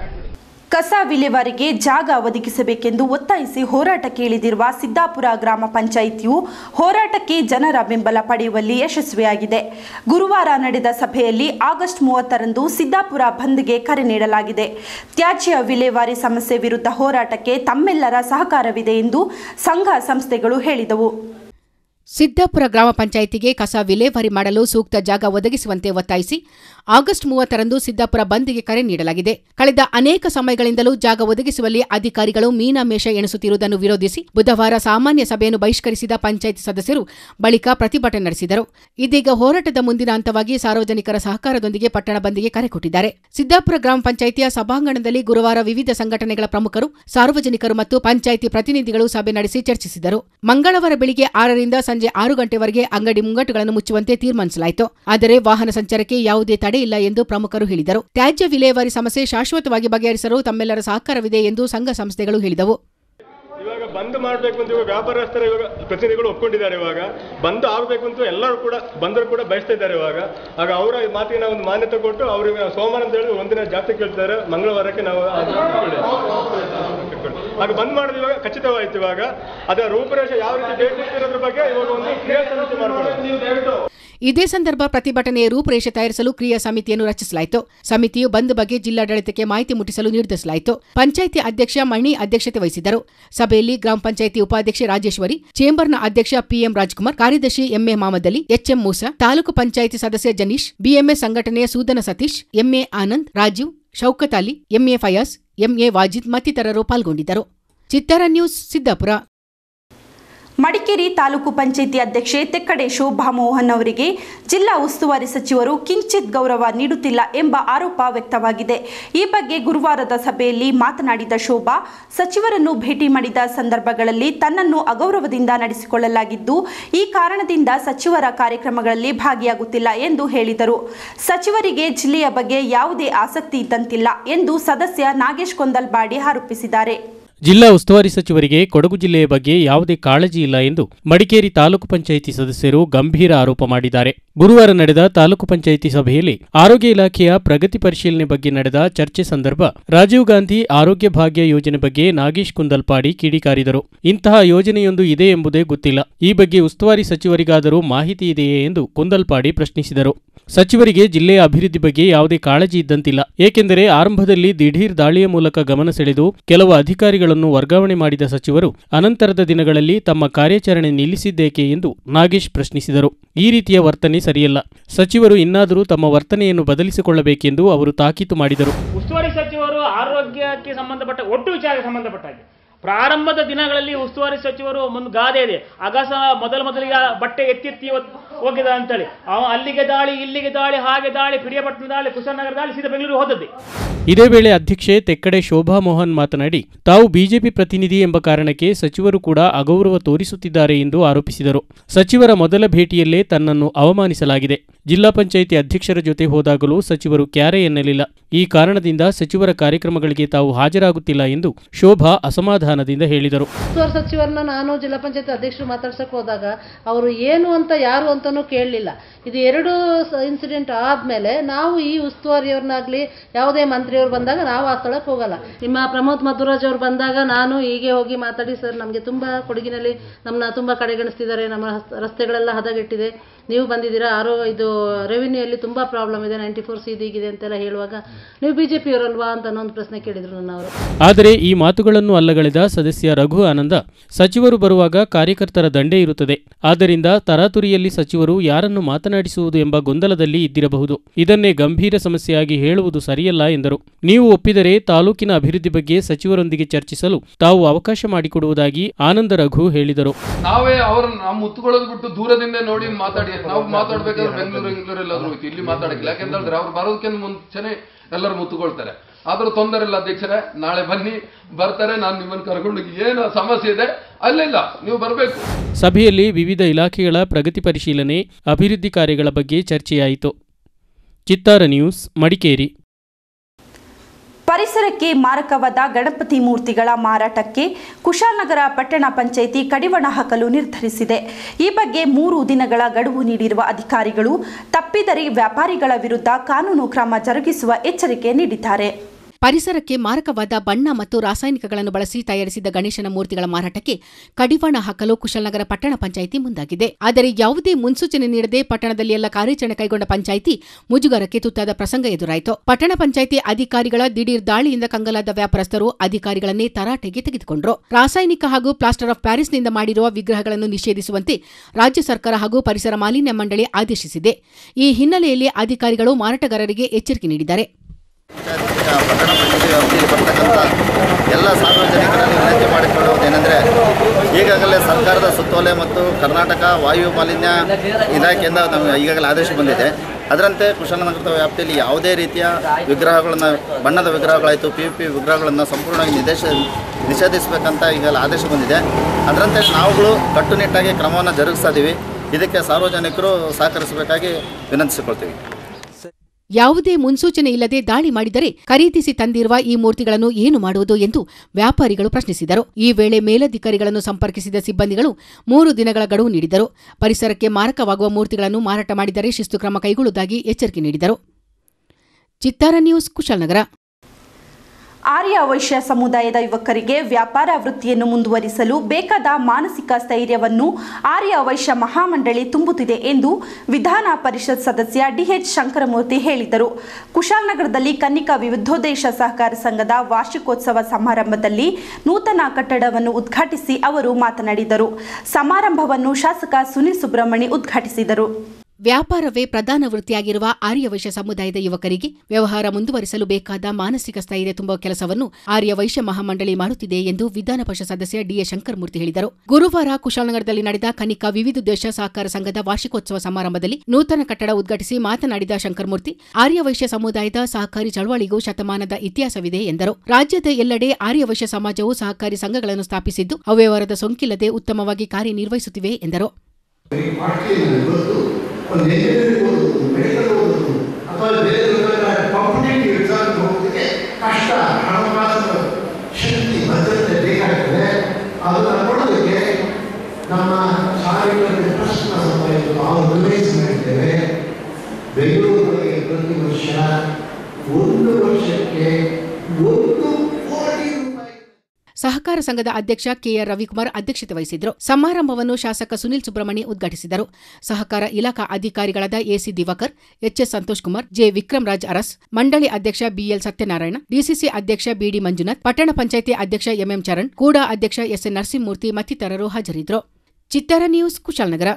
ಕಸ ವಿಲೇವಾರಿಗೆ ಜಾಗ ಒದಗಿಸಬೇಕೆಂದು ಒತ್ತಾಯಿಸಿ ಹೋರಾಟಕ್ಕೆ ಇಳಿದಿರುವ ಸಿದ್ದಾಪುರ ಗ್ರಾಮ ಪಂಚಾಯಿತಿಯು ಹೋರಾಟಕ್ಕೆ ಜನರ ಬೆಂಬಲ ಪಡೆಯುವಲ್ಲಿ ಯಶಸ್ವಿಯಾಗಿದೆ ಗುರುವಾರ ನಡೆದ ಸಭೆಯಲ್ಲಿ ಆಗಸ್ಟ್ ಮೂವತ್ತರಂದು ಸಿದ್ದಾಪುರ ಬಂದ್ಗೆ ಕರೆ ನೀಡಲಾಗಿದೆ ತ್ಯಾಜ್ಯ ವಿಲೇವಾರಿ ಸಮಸ್ಯೆ ವಿರುದ್ಧ ಹೋರಾಟಕ್ಕೆ ತಮ್ಮೆಲ್ಲರ ಸಹಕಾರವಿದೆ ಎಂದು ಸಂಘ ಸಂಸ್ಥೆಗಳು ಹೇಳಿದವು ಸಿದ್ದಾಪುರ ಗ್ರಾಮ ಪಂಚಾಯಿತಿಗೆ ಕಸ ವಿಲೇವಾರಿ ಮಾಡಲು ಸೂಕ್ತ ಜಾಗ ಒದಗಿಸುವಂತೆ ಒತ್ತಾಯಿಸಿ ಆಗಸ್ಟ್ ಮೂವತ್ತರಂದು ಸಿದ್ದಾಪುರ ಬಂದ್ಗೆ ಕರೆ ನೀಡಲಾಗಿದೆ ಕಳೆದ ಅನೇಕ ಸಮಯಗಳಿಂದಲೂ ಜಾಗ ಒದಗಿಸುವಲ್ಲಿ ಅಧಿಕಾರಿಗಳು ಮೀನಾಮೇಷ ಎಣಿಸುತ್ತಿರುವುದನ್ನು ವಿರೋಧಿಸಿ ಬುಧವಾರ ಸಾಮಾನ್ಯ ಸಭೆಯನ್ನು ಬಹಿಷ್ಕರಿಸಿದ ಪಂಚಾಯಿತಿ ಸದಸ್ಯರು ಬಳಿಕ ಪ್ರತಿಭಟನೆ ನಡೆಸಿದರು ಇದೀಗ ಹೋರಾಟದ ಮುಂದಿನ ಹಂತವಾಗಿ ಸಾರ್ವಜನಿಕರ ಸಹಕಾರದೊಂದಿಗೆ ಪಟ್ಟಣ ಬಂದ್ಗೆ ಕರೆ ಕೊಟ್ಟಿದ್ದಾರೆ ಸಿದ್ದಾಪುರ ಗ್ರಾಮ ಪಂಚಾಯಿತಿಯ ಸಭಾಂಗಣದಲ್ಲಿ ಗುರುವಾರ ವಿವಿಧ ಸಂಘಟನೆಗಳ ಪ್ರಮುಖರು ಸಾರ್ವಜನಿಕರು ಮತ್ತು ಪಂಚಾಯಿತಿ ಪ್ರತಿನಿಧಿಗಳು ಸಭೆ ನಡೆಸಿ ಚರ್ಚಿಸಿದರು ಮಂಗಳವಾರ ಬೆಳಿಗ್ಗೆ ಆರರಿಂದ ಸಂಜೆ ಆರು ಗಂಟೆವರೆಗೆ ಅಂಗಡಿ ಮುಂಗಟ್ಟುಗಳನ್ನು ಮುಚ್ಚುವಂತೆ ತೀರ್ಮಾನಿಸಲಾಯಿತು ಆದರೆ ವಾಹನ ಸಂಚಾರಕ್ಕೆ ಯಾವುದೇ ತಡೆ ಇಲ್ಲ ಎಂದು ಪ್ರಮುಖರು ಹೇಳಿದರು ತ್ಯಾಜ್ಯ ವಿಲೇವಾರಿ ಸಮಸ್ಯೆ ಶಾಶ್ವತವಾಗಿ ಬಗೆಹರಿಸಲು ತಮ್ಮೆಲ್ಲರ ಸಹಕಾರವಿದೆ ಎಂದು ಸಂಘ ಸಂಸ್ಥೆಗಳು ಹೇಳಿದವು ಇವಾಗ ಬಂದ್ ಮಾಡಬೇಕು ಅಂತ ಇವಾಗ ವ್ಯಾಪಾರಸ್ಥರ ಇವಾಗ ಪ್ರತಿನಿಧಿಗಳು ಒಪ್ಕೊಂಡಿದ್ದಾರೆ ಇವಾಗ ಬಂದ್ ಆಗಬೇಕು ಅಂತ ಎಲ್ಲರೂ ಕೂಡ ಬಂದರು ಕೂಡ ಬಯಸ್ತಾ ಇದ್ದಾರೆ ಇವಾಗ ಆಗ ಅವರ ಮಾತಿಗೆ ಒಂದು ಮಾನ್ಯತೆ ಕೊಟ್ಟು ಅವ್ರಿಗೆ ನಾವು ಸೋಮವಾರ ಅಂತ ಹೇಳಿ ಒಂದಿನ ಜಾಸ್ತಿ ಕೇಳ್ತಿದ್ದಾರೆ ಮಂಗಳವಾರಕ್ಕೆ ನಾವು ಅದನ್ನ ಇಟ್ಕೊಳ್ಳಿ. ಆಗ ಬಂದ್ ಮಾಡೋದು ಇವಾಗ ಖಚಿತವಾಯಿತು ಇವಾಗ ಅದರ ರೂಪರೇಷೆ ಯಾವ ರೀತಿ ಬೇಕು ಇರೋದ್ರ ಬಗ್ಗೆ ಇವಾಗ ಒಂದು ಕ್ರಿಯಾ ಸಮಿತಿ ಮಾಡ್ಕೊಳ್ಳೋದು ಇದೇ ಸಂದರ್ಭ ಪ್ರತಿಭಟನೆಯ ರೂಪುರೇಷೆ ತಯಾರಿಸಲು ಕ್ರಿಯಾ ಸಮಿತಿಯನ್ನು ರಚಿಸಲಾಯಿತು ಸಮಿತಿಯು ಬಂದ್ ಬಗ್ಗೆ ಜಿಲ್ಲಾಡಳಿತಕ್ಕೆ ಮಾಹಿತಿ ಮುಟ್ಟಿಸಲು ನಿರ್ಧರಿಸಲಾಯಿತು ಪಂಚಾಯಿತಿ ಅಧ್ಯಕ್ಷ ಮಣಿ ಅಧ್ಯಕ್ಷತೆ ವಹಿಸಿದ್ದರು ಸಭೆಯಲ್ಲಿ ಗ್ರಾಮ ಪಂಚಾಯಿತಿ ಉಪಾಧ್ಯಕ್ಷೆ ರಾಜೇಶ್ವರಿ ಚೇಂಬರ್ನ ಅಧ್ಯಕ್ಷ ಪಿಎಂ ರಾಜ್ಕುಮಾರ್ ಕಾರ್ಯದರ್ಶಿ ಎಂಎ ಮಾಮದಲಿ ಎಚ್ಎಂ ಮೂಸಾ ತಾಲೂಕು ಪಂಚಾಯಿತಿ ಸದಸ್ಯ ಜನೀಶ್ ಬಿಎಂಎಸ್ ಸಂಘಟನೆಯ Soodana Satish MA Anand Rajeev Shoukath Ali MA Fayaz MA Wajid ಮತ್ತಿತರರು ಪಾಲ್ಗೊಂಡಿದ್ದರು ಚಿತ್ತಾರ ನ್ಯೂಸ್ ಸಿದ್ದಾಪುರ ಮಡಿಕೇರಿ ತಾಲೂಕು ಪಂಚಾಯಿತಿ ಅಧ್ಯಕ್ಷೆ ತೆಕ್ಕಡೆ ಶೋಭಾ ಮೋಹನ್ ಅವರಿಗೆ ಜಿಲ್ಲಾ ಉಸ್ತುವಾರಿ ಸಚಿವರು ಕಿಂಚಿತ್ ಗೌರವ ನೀಡುತ್ತಿಲ್ಲ ಎಂಬ ಆರೋಪ ವ್ಯಕ್ತವಾಗಿದೆ ಈ ಬಗ್ಗೆ ಗುರುವಾರದ ಸಭೆಯಲ್ಲಿ ಮಾತನಾಡಿದ ಶೋಭಾ ಸಚಿವರನ್ನು ಭೇಟಿ ಮಾಡಿದ ಸಂದರ್ಭಗಳಲ್ಲಿ ತನ್ನನ್ನು ಅಗೌರವದಿಂದ ನಡೆಸಿಕೊಳ್ಳಲಾಗಿದ್ದು ಈ ಕಾರಣದಿಂದ ಸಚಿವರ ಕಾರ್ಯಕ್ರಮಗಳಲ್ಲಿ ಭಾಗಿಯಾಗುತ್ತಿಲ್ಲ ಎಂದು ಹೇಳಿದರು ಸಚಿವರಿಗೆ ಜಿಲ್ಲೆಯ ಬಗ್ಗೆ ಯಾವುದೇ ಆಸಕ್ತಿ ಇದ್ದಂತಿಲ್ಲ ಎಂದು ಸದಸ್ಯ ನಾಗೇಶ್ ಕೊಂದಲ್ಬಾಡಿ ಆರೋಪಿಸಿದ್ದಾರೆ ಜಿಲ್ಲಾ ಉಸ್ತುವಾರಿ ಸಚಿವರಿಗೆ ಕೊಡಗು ಜಿಲ್ಲೆಯ ಬಗ್ಗೆ ಯಾವುದೇ ಕಾಳಜಿ ಇಲ್ಲ ಎಂದು ಮಡಿಕೇರಿ ತಾಲೂಕು ಪಂಚಾಯಿತಿ ಸದಸ್ಯರು ಗಂಭೀರ ಆರೋಪ ಮಾಡಿದ್ದಾರೆ ಗುರುವಾರ ನಡೆದ ತಾಲೂಕು ಪಂಚಾಯಿತಿ ಸಭೆಯಲ್ಲಿ ಆರೋಗ್ಯ ಇಲಾಖೆಯ ಪ್ರಗತಿ ಪರಿಶೀಲನೆ ಬಗ್ಗೆ ನಡೆದ ಚರ್ಚೆ ಸಂದರ್ಭ ರಾಜೀವ್ ಗಾಂಧಿ ಆರೋಗ್ಯ ಭಾಗ್ಯ ಯೋಜನೆ ಬಗ್ಗೆ ನಾಗೇಶ್ ಕುಂದಲ್ಪಾಡಿ ಕಿಡಿಕಾರಿದರು ಇಂತಹ ಯೋಜನೆಯೊಂದು ಇದೆ ಎಂಬುದೇ ಗೊತ್ತಿಲ್ಲ ಈ ಬಗ್ಗೆ ಉಸ್ತುವಾರಿ ಸಚಿವರಿಗಾದರೂ ಮಾಹಿತಿ ಇದೆಯೇ ಎಂದು ಕುಂದಲ್ಪಾಡಿ ಪ್ರಶ್ನಿಸಿದರು ಸಚಿವರಿಗೆ ಜಿಲ್ಲೆಯ ಅಭಿವೃದ್ಧಿ ಬಗ್ಗೆ ಯಾವುದೇ ಕಾಳಜಿ ಇದ್ದಂತಿಲ್ಲ ಏಕೆಂದರೆ ಆರಂಭದಲ್ಲಿ ದಿಢೀರ್ ದಾಳಿಯ ಮೂಲಕ ಗಮನ ಸೆಳೆದು ಕೆಲವು ಅಧಿಕಾರಿಗಳನ್ನು ವರ್ಗಾವಣೆ ಮಾಡಿದ ಸಚಿವರು ಅನಂತರದ ದಿನಗಳಲ್ಲಿ ತಮ್ಮ ಕಾರ್ಯಾಚರಣೆ ನಿಲ್ಲಿಸಿದ್ದೇಕೆ ಎಂದು ನಾಗೇಶ್ ಪ್ರಶ್ನಿಸಿದರು ಈ ರೀತಿಯ ವರ್ತನೆ ಸರಿಯಲ್ಲ ಸಚಿವರು ಇನ್ನಾದರೂ ತಮ್ಮ ವರ್ತನೆಯನ್ನು ಬದಲಿಸಿಕೊಳ್ಳಬೇಕೆಂದು ಅವರು ತಾಕೀತು ಮಾಡಿದರು ಉಸ್ತುವಾರಿ ಸಚಿವರು ಆರೋಗ್ಯಕ್ಕೆ ಸಂಬಂಧಪಟ್ಟ ಒಟ್ಟು ವಿಚಾರಕ್ಕೆ ಸಂಬಂಧಪಟ್ಟ ಹಾಗೆ ಪ್ರಾರಂಭದ ದಿನಗಳಲ್ಲಿ ಉಸ್ತುವಾರಿ ಸಚಿವರು ಒಂದು ಗಾದೆ ಇದೆ ಅಗಸ ಮೊದಲ ಮೊದಲಿಗೆ ಆ ಬಟ್ಟೆ ಎತ್ತಿ ಎತ್ತಿ ಒತ್- ಹೋಗಿದ ಅಂತೇಳಿ ಅವ ಅಲ್ಲಿಗೆ ದಾಳಿ ಇಲ್ಲಿಗೆ ದಾಳಿ ಹಾಗೆ ದಾಳಿ ಪಿರಿಯಪಟ್ಟಣ ದಾಳಿ ಕುಶಾಲನಗರ ದಾಳಿ ಸೀದಾ ಬೆಂಗಳೂರು ಹೋದದ್ದೇ ಇದೇ ವೇಳೆ ಅಧ್ಯಕ್ಷೆ ತೆಕ್ಕಡೆ ಶೋಭಾ ಮೋಹನ್ ಮಾತನಾಡಿ ತಾವು ಬಿಜೆಪಿ ಪ್ರತಿನಿಧಿ ಎಂಬ ಕಾರಣಕ್ಕೆ ಸಚಿವರು ಕೂಡ ಅಗೌರವ ತೋರಿಸುತ್ತಿದ್ದಾರೆ ಎಂದು ಆರೋಪಿಸಿದರು ಸಚಿವರ ಮೊದಲ ಭೇಟಿಯಲ್ಲೇ ತನ್ನನ್ನು ಅವಮಾನಿಸಲಾಗಿದೆ ಜಿಲ್ಲಾ ಪಂಚಾಯಿತಿ ಅಧ್ಯಕ್ಷರ ಜೊತೆ ಹೋದಾಗಲೂ ಸಚಿವರು ಕ್ಯಾರೆ ಎನ್ನಲಿಲ್ಲ ಈ ಕಾರಣದಿಂದ ಸಚಿವರ ಕಾರ್ಯಕ್ರಮಗಳಿಗೆ ತಾವು ಹಾಜರಾಗುತ್ತಿಲ್ಲ ಎಂದು ಶೋಭಾ ಅಸಮಾಧಾನದಿಂದ ಹೇಳಿದರು ಉಸ್ತುವಾರಿ ಸಚಿವರನ್ನ ನಾನು ಜಿಲ್ಲಾ ಪಂಚಾಯತ್ ಅಧ್ಯಕ್ಷರು ಮಾತಾಡ್ಸಕ್ ಹೋದಾಗ ಅವರು ಏನು ಅಂತ ಯಾರು ಅಂತಾನೂ ಕೇಳಲಿಲ್ಲ ಇದು ಎರಡು ಇನ್ಸಿಡೆಂಟ್ ಆದ್ಮೇಲೆ ನಾವು ಈ ಉಸ್ತುವಾರಿಯವ್ರನ್ನಾಗ್ಲಿ ಯಾವುದೇ ಮಂತ್ರಿಯವ್ರು ಬಂದಾಗ ನಾವು ಆ ಸ್ಥಳಕ್ಕೆ ಹೋಗಲ್ಲ ನಿಮ್ಮ ಪ್ರಮೋದ್ ಮಧುರಾಜ್ ಅವ್ರು ಬಂದಾಗ ನಾನು ಹೀಗೆ ಹೋಗಿ ಮಾತಾಡಿ ಸರ್ ನಮಗೆ ತುಂಬಾ ಕೊಡಗಿನಲ್ಲಿ ನಮ್ಮನ್ನ ತುಂಬಾ ಕಡೆಗಣಿಸ್ತಿದ್ದಾರೆ ನಮ್ಮ ರಸ್- ರಸ್ತೆಗಳೆಲ್ಲ ಹದಗೆಟ್ಟಿದೆ ನೀವು ಬಂದಿದ್ದೀರಾ ಆರೋ ಇದು ರೆವಿನ್ಯೂಯಲ್ಲಿ ತುಂಬಾ ಪ್ರಾಬ್ಲಮ್ ಇದೆ ನೈಂಟಿ ಫೋರ್ ಸಿ ಹೀಗಿದೆ ಅಂತೆಲ್ಲ ಹೇಳುವಾಗ ನೀವು ಬಿಜೆಪಿಯವರಲ್ವಾ ಅಂತ ಒಂದು ಪ್ರಶ್ನೆ ಕೇಳಿದ್ರು ನನ್ನ ಅವರು ಆದರೆ ಈ ಮಾತುಗಳನ್ನು ಅಲ್ಲಗಳೆದ ಸದಸ್ಯ ರಘು ಆನಂದ ಸಚಿವರು ಬರುವಾಗ ಕಾರ್ಯಕರ್ತರ ದಂಡೇ ಇರುತ್ತದೆ ಆದ್ದರಿಂದ ತರಾತುರಿಯಲ್ಲಿ ಸಚಿವರು ಯಾರನ್ನು ಮಾತನಾಡಿಸುವುದು ಎಂಬ ಗೊಂದಲದಲ್ಲಿ ಇದ್ದಿರಬಹುದು ಇದನ್ನೇ ಗಂಭೀರ ಸಮಸ್ಯೆಯಾಗಿ ಹೇಳುವುದು ಸರಿಯಲ್ಲ ಎಂದರು ನೀವು ಒಪ್ಪಿದರೆ ತಾಲೂಕಿನ ಅಭಿವೃದ್ಧಿ ಬಗ್ಗೆ ಸಚಿವರೊಂದಿಗೆ ಚರ್ಚಿಸಲು ತಾವು ಅವಕಾಶ ಮಾಡಿಕೊಡುವುದಾಗಿ ಆನಂದ ರಘು ಹೇಳಿದರು ನಾವೇ ಅವ್ರನ್ನ ನಾವು ಮುತ್ತುಕೊಳ್ಳೋದು ಬಿಟ್ಟು ದೂರದಿಂದ ನೋಡಿ ಮಾತಾಡಿ ನಾವು ಮಾತಾಡ್ಬೇಕಾದ್ರೆ ಬೆಂಗಳೂರು ಬೆಂಗಳೂರು ಎಲ್ಲಾದ್ರೂ ಹೋಯ್ತು ಇಲ್ಲಿ ಮಾತಾಡಕ್ಕಿಲ್ಲ ಯಾಕೆಂದ್ರೆ ಅವ್ರು ಬರೋದಕ್ಕಿಂತ ಮುಂಚೆನೆ ಎಲ್ಲರೂ ಮುತ್ತುಕೊಳ್ತಾರೆ ಆದ್ರೂ ತೊಂದರೆ ಇಲ್ಲ ಅಧ್ಯಕ್ಷರೇ ನಾಳೆ ಬನ್ನಿ ಬರ್ತಾರೆ ನಾನು ನಿಮ್ಮನ್ನು ಕರ್ಕೊಂಡು ಹೋಗಿ ಏನು ಸಮಸ್ಯೆ ಇದೆ ಅಲ್ಲಿಲ್ಲ ನೀವು ಬರಬೇಕು ಸಭೆಯಲ್ಲಿ ವಿವಿಧ ಇಲಾಖೆಗಳ ಪ್ರಗತಿ ಪರಿಶೀಲನೆ ಅಭಿವೃದ್ಧಿ ಕಾರ್ಯಗಳ ಬಗ್ಗೆ ಚರ್ಚೆಯಾಯಿತು ಚಿತ್ತಾರ ನ್ಯೂಸ್ ಮಡಿಕೇರಿ ಪರಿಸರಕ್ಕೆ ಮಾರಕವಾದ ಗಣಪತಿ ಮೂರ್ತಿಗಳ ಮಾರಾಟಕ್ಕೆ ಕುಶಾಲನಗರ ಪಟ್ಟಣ ಪಂಚಾಯಿತಿ ಕಡಿವಾಣ ಹಾಕಲು ನಿರ್ಧರಿಸಿದೆ ಈ ಬಗ್ಗೆ ಮೂರು ದಿನಗಳ ಗಡುವು ನೀಡಿರುವ ಅಧಿಕಾರಿಗಳು ತಪ್ಪಿದರೆ ವ್ಯಾಪಾರಿಗಳ ವಿರುದ್ಧ ಕಾನೂನು ಕ್ರಮ ಜರುಗಿಸುವ ಎಚ್ಚರಿಕೆ ನೀಡಿದ್ದಾರೆ ಪರಿಸರಕ್ಕೆ ಮಾರಕವಾದ ಬಣ್ಣ ಮತ್ತು ರಾಸಾಯನಿಕಗಳನ್ನು ಬಳಸಿ ತಯಾರಿಸಿದ ಗಣೇಶನ ಮೂರ್ತಿಗಳ ಮಾರಾಟಕ್ಕೆ ಕಡಿವಾಣ ಹಾಕಲು ಕುಶಲನಗರ ಪಟ್ಟಣ ಪಂಚಾಯಿತಿ ಮುಂದಾಗಿದೆ ಆದರೆ ಯಾವುದೇ ಮುನ್ಸೂಚನೆ ನೀಡದೆ ಪಟ್ಟಣದಲ್ಲಿ ಎಲ್ಲ ಕಾರ್ಯಾಚರಣೆ ಕೈಗೊಂಡ ಪಂಚಾಯಿತಿ ಮುಜುಗರಕ್ಕೆ ತುತ್ತಾದ ಪ್ರಸಂಗ ಎದುರಾಯಿತು ಪಟ್ಟಣ ಪಂಚಾಯಿತಿ ಅಧಿಕಾರಿಗಳ ದಿಢೀರ್ ದಾಳಿಯಿಂದ ಕಂಗಲಾದ ವ್ಯಾಪಾರಸ್ಥರು ಅಧಿಕಾರಿಗಳನ್ನೇ ತರಾಟೆಗೆ ತೆಗೆದುಕೊಂಡರು ರಾಸಾಯನಿಕ ಹಾಗೂ ಪ್ಲಾಸ್ಟರ್ ಆಫ್ ಪ್ಯಾರಿಸ್ನಿಂದ ಮಾಡಿರುವ ವಿಗ್ರಹಗಳನ್ನು ನಿಷೇಧಿಸುವಂತೆ ರಾಜ್ಯ ಸರ್ಕಾರ ಹಾಗೂ ಪರಿಸರ ಮಾಲಿನ್ಯ ಮಂಡಳಿ ಆದೇಶಿಸಿದೆ ಈ ಹಿನ್ನೆಲೆಯಲ್ಲಿ ಅಧಿಕಾರಿಗಳು ಮಾರಾಟಗಾರರಿಗೆ ಎಚ್ಚರಿಕೆ ನೀಡಿದ್ದಾರೆ ಪಟ್ಟಣ ಪಂಚಾಯತಿ ವ್ಯಾಪ್ತಿಯಲ್ಲಿ ಬರ್ತಕ್ಕಂಥ ಎಲ್ಲ ಸಾರ್ವಜನಿಕರಲ್ಲಿ ವಿನಂತಿ ಮಾಡಿಕೊಳ್ಳುವುದೇನೆಂದರೆ ಈಗಾಗಲೇ ಸರ್ಕಾರದ ಸುತ್ತೋಲೆ ಮತ್ತು ಕರ್ನಾಟಕ ವಾಯು ಮಾಲಿನ್ಯ ಇಲಾಖೆಯಿಂದ ನಮಗೆ ಈಗಾಗಲೇ ಆದೇಶ ಬಂದಿದೆ ಅದರಂತೆ ಕುಶಾಲನಗರದ ವ್ಯಾಪ್ತಿಯಲ್ಲಿ ಯಾವುದೇ ರೀತಿಯ ವಿಗ್ರಹಗಳನ್ನು ಬಣ್ಣದ ವಿಗ್ರಹಗಳಾಯಿತು ಪಿ ಯು ಪಿ ವಿಗ್ರಹಗಳನ್ನು ಸಂಪೂರ್ಣವಾಗಿ ನಿದೇಶ ನಿಷೇಧಿಸಬೇಕಂತ ಈಗಾಗಲೇ ಆದೇಶ ಬಂದಿದೆ ಅದರಂತೆ ನಾವುಗಳು ಕಟ್ಟುನಿಟ್ಟಾಗಿ ಕ್ರಮವನ್ನು ಜರುಗಿಸ್ತಾ ಇದ್ದೀವಿ ಇದಕ್ಕೆ ಸಾರ್ವಜನಿಕರು ಸಹಕರಿಸಬೇಕಾಗಿ ವಿನಂತಿಸಿಕೊಳ್ತೀವಿ ಯಾವುದೇ ಮುನ್ಸೂಚನೆ ಇಲ್ಲದೆ ದಾಳಿ ಮಾಡಿದರೆ ಖರೀದಿಸಿ ತಂದಿರುವ ಈ ಮೂರ್ತಿಗಳನ್ನು ಏನು ಮಾಡುವುದು ಎಂದು ವ್ಯಾಪಾರಿಗಳು ಪ್ರಶ್ನಿಸಿದರು ಈ ವೇಳೆ ಮೇಲಧಿಕಾರಿಗಳನ್ನು ಸಂಪರ್ಕಿಸಿದ ಸಿಬ್ಬಂದಿಗಳು ಮೂರು ದಿನಗಳ ಗಡುವು ನೀಡಿದರು ಪರಿಸರಕ್ಕೆ ಮಾರಕವಾಗುವ ಮೂರ್ತಿಗಳನ್ನು ಮಾರಾಟ ಮಾಡಿದರೆ ಶಿಸ್ತು ಕ್ರಮ ಕೈಗೊಳ್ಳುವುದಾಗಿ ಎಚ್ಚರಿಕೆ ನೀಡಿದರು ಚಿತ್ತಾರ ನ್ಯೂಸ್ ಕುಶಾಲನಗರ ಆರ್ಯ ವೈಶ್ಯ ಸಮುದಾಯದ ಯುವಕರಿಗೆ ವ್ಯಾಪಾರ ವೃತ್ತಿಯನ್ನು ಮುಂದುವರಿಸಲು ಬೇಕಾದ ಮಾನಸಿಕ ಸ್ಥೈರ್ಯವನ್ನು ಆರ್ಯ ವೈಶ್ಯ ಮಹಾಮಂಡಳಿ ತುಂಬುತ್ತಿದೆ ಎಂದು ವಿಧಾನ ಪರಿಷತ್ ಸದಸ್ಯ ಡಿಎಚ್ ಶಂಕರಮೂರ್ತಿ ಹೇಳಿದರು ಕುಶಾಲನಗರದಲ್ಲಿ ಕನ್ನಿಕಾ ವಿವಿಧೋದ್ದೇಶ ಸಹಕಾರ ಸಂಘದ ವಾರ್ಷಿಕೋತ್ಸವ ಸಮಾರಂಭದಲ್ಲಿ ನೂತನ ಕಟ್ಟಡವನ್ನು ಉದ್ಘಾಟಿಸಿ ಅವರು ಮಾತನಾಡಿದರು ಸಮಾರಂಭವನ್ನು ಶಾಸಕ ಸುನಿಲ್ ಸುಬ್ರಹ್ಮಣಿ ಉದ್ಘಾಟಿಸಿದರು ವ್ಯಾಪಾರವೇ ಪ್ರಧಾನ ವೃತ್ತಿಯಾಗಿರುವ ಆರ್ಯವೈಶ್ಯ ಸಮುದಾಯದ ಯುವಕರಿಗೆ ವ್ಯವಹಾರ ಮುಂದುವರಿಸಲು ಬೇಕಾದ ಮಾನಸಿಕ ಸ್ಥೈರ್ಯ ತುಂಬುವ ಕೆಲಸವನ್ನು ಆರ್ಯವೈಶ್ಯ ಮಹಾಮಂಡಳಿ ಮಾಡುತ್ತಿದೆ ಎಂದು ವಿಧಾನ ಪರಿಷತ್ ಸದಸ್ಯ ಡಿಎ ಶಂಕರಮೂರ್ತಿ ಹೇಳಿದರು ಗುರುವಾರ ಕುಶಾಲನಗರದಲ್ಲಿ ನಡೆದ ಕನಿಕಾ ವಿವಿಧ ದೇಶ ಸಹಕಾರ ಸಂಘದ ವಾರ್ಷಿಕೋತ್ಸವ ಸಮಾರಂಭದಲ್ಲಿ ನೂತನ ಕಟ್ಟಡ ಉದ್ಘಾಟಿಸಿ ಮಾತನಾಡಿದ ಶಂಕರಮೂರ್ತಿ ಆರ್ಯವೈಶ್ಯ ಸಮುದಾಯದ ಸಹಕಾರಿ ಚಳವಳಿಗೂ ಶತಮಾನದ ಇತಿಹಾಸವಿದೆ ಎಂದರು ರಾಜ್ಯದ ಎಲ್ಲೆಡೆ ಆರ್ಯವೈಶ್ಯ ಸಮಾಜವು ಸಹಕಾರಿ ಸಂಘಗಳನ್ನು ಸ್ಥಾಪಿಸಿದ್ದು ಅವ್ಯವಹಾರದ ಸೋಂಕಿಲ್ಲದೆ ಉತ್ತಮವಾಗಿ ಕಾರ್ಯನಿರ್ವಹಿಸುತ್ತಿವೆ ಎಂದರು ಒಂದು ಎಂಜಿನಿಯರಿಂಗ್ ಓದೋದು ಮೆಡಿಕಲ್ ಓದೋದು ಅಥವಾ ಬೇರೆ ಕಾಂಪಿಟೇಟಿವ್ ಎಕ್ಸಾಮ್ ಹೋಗೋದಕ್ಕೆ ಕಷ್ಟ ಹಣಕಾಸಿನ ಶಕ್ತಿ ಭದ್ರತೆ ಬೇಕು ಪ್ರತಿ ವರ್ಷ ಒಂದು ವರ್ಷಕ್ಕೆ ಒಂದು ಕೋಟಿ ರೂಪಾಯಿ ಸಹಕಾರ ಸಂಘದ ಅಧ್ಯಕ್ಷ ಕೆಆರ್ ರವಿಕುಮಾರ್ ಅಧ್ಯಕ್ಷತೆ ವಹಿಸಿದ್ರು ಸಮಾರಂಭವನ್ನು ಶಾಸಕ ಸುನಿಲ್ ಸುಬ್ರಹ್ಮಣಿ ಉದ್ಘಾಟಿಸಿದರು ಸಹಕಾರ ಇಲಾಖಾ ಅಧಿಕಾರಿಗಳಾದ AC Diwakar HS Santosh Kumar J Vikram Raj Aras ಮಂಡಳಿ ಅಧ್ಯಕ್ಷ ಬಿಎಲ್ ಸತ್ಯನಾರಾಯಣ ಡಿಸಿಸಿ ಅಧ್ಯಕ್ಷ ಬಿಡಿ ಮಂಜುನಾಥ್ ಪಟ್ಟಣ ಪಂಚಾಯಿತಿ ಅಧ್ಯಕ್ಷ ಎಂಎಂ ಚರಣ್ ಕೂಡಾ ಅಧ್ಯಕ್ಷ ಎಸ್ಎನ್ ನರಸಿಂಹಮೂರ್ತಿ ಮತ್ತಿತರರು ಹಾಜರಿದ್ದರು ಚಿತ್ತಾರ ನ್ಯೂಸ್ ಕುಶಾಲನಗರ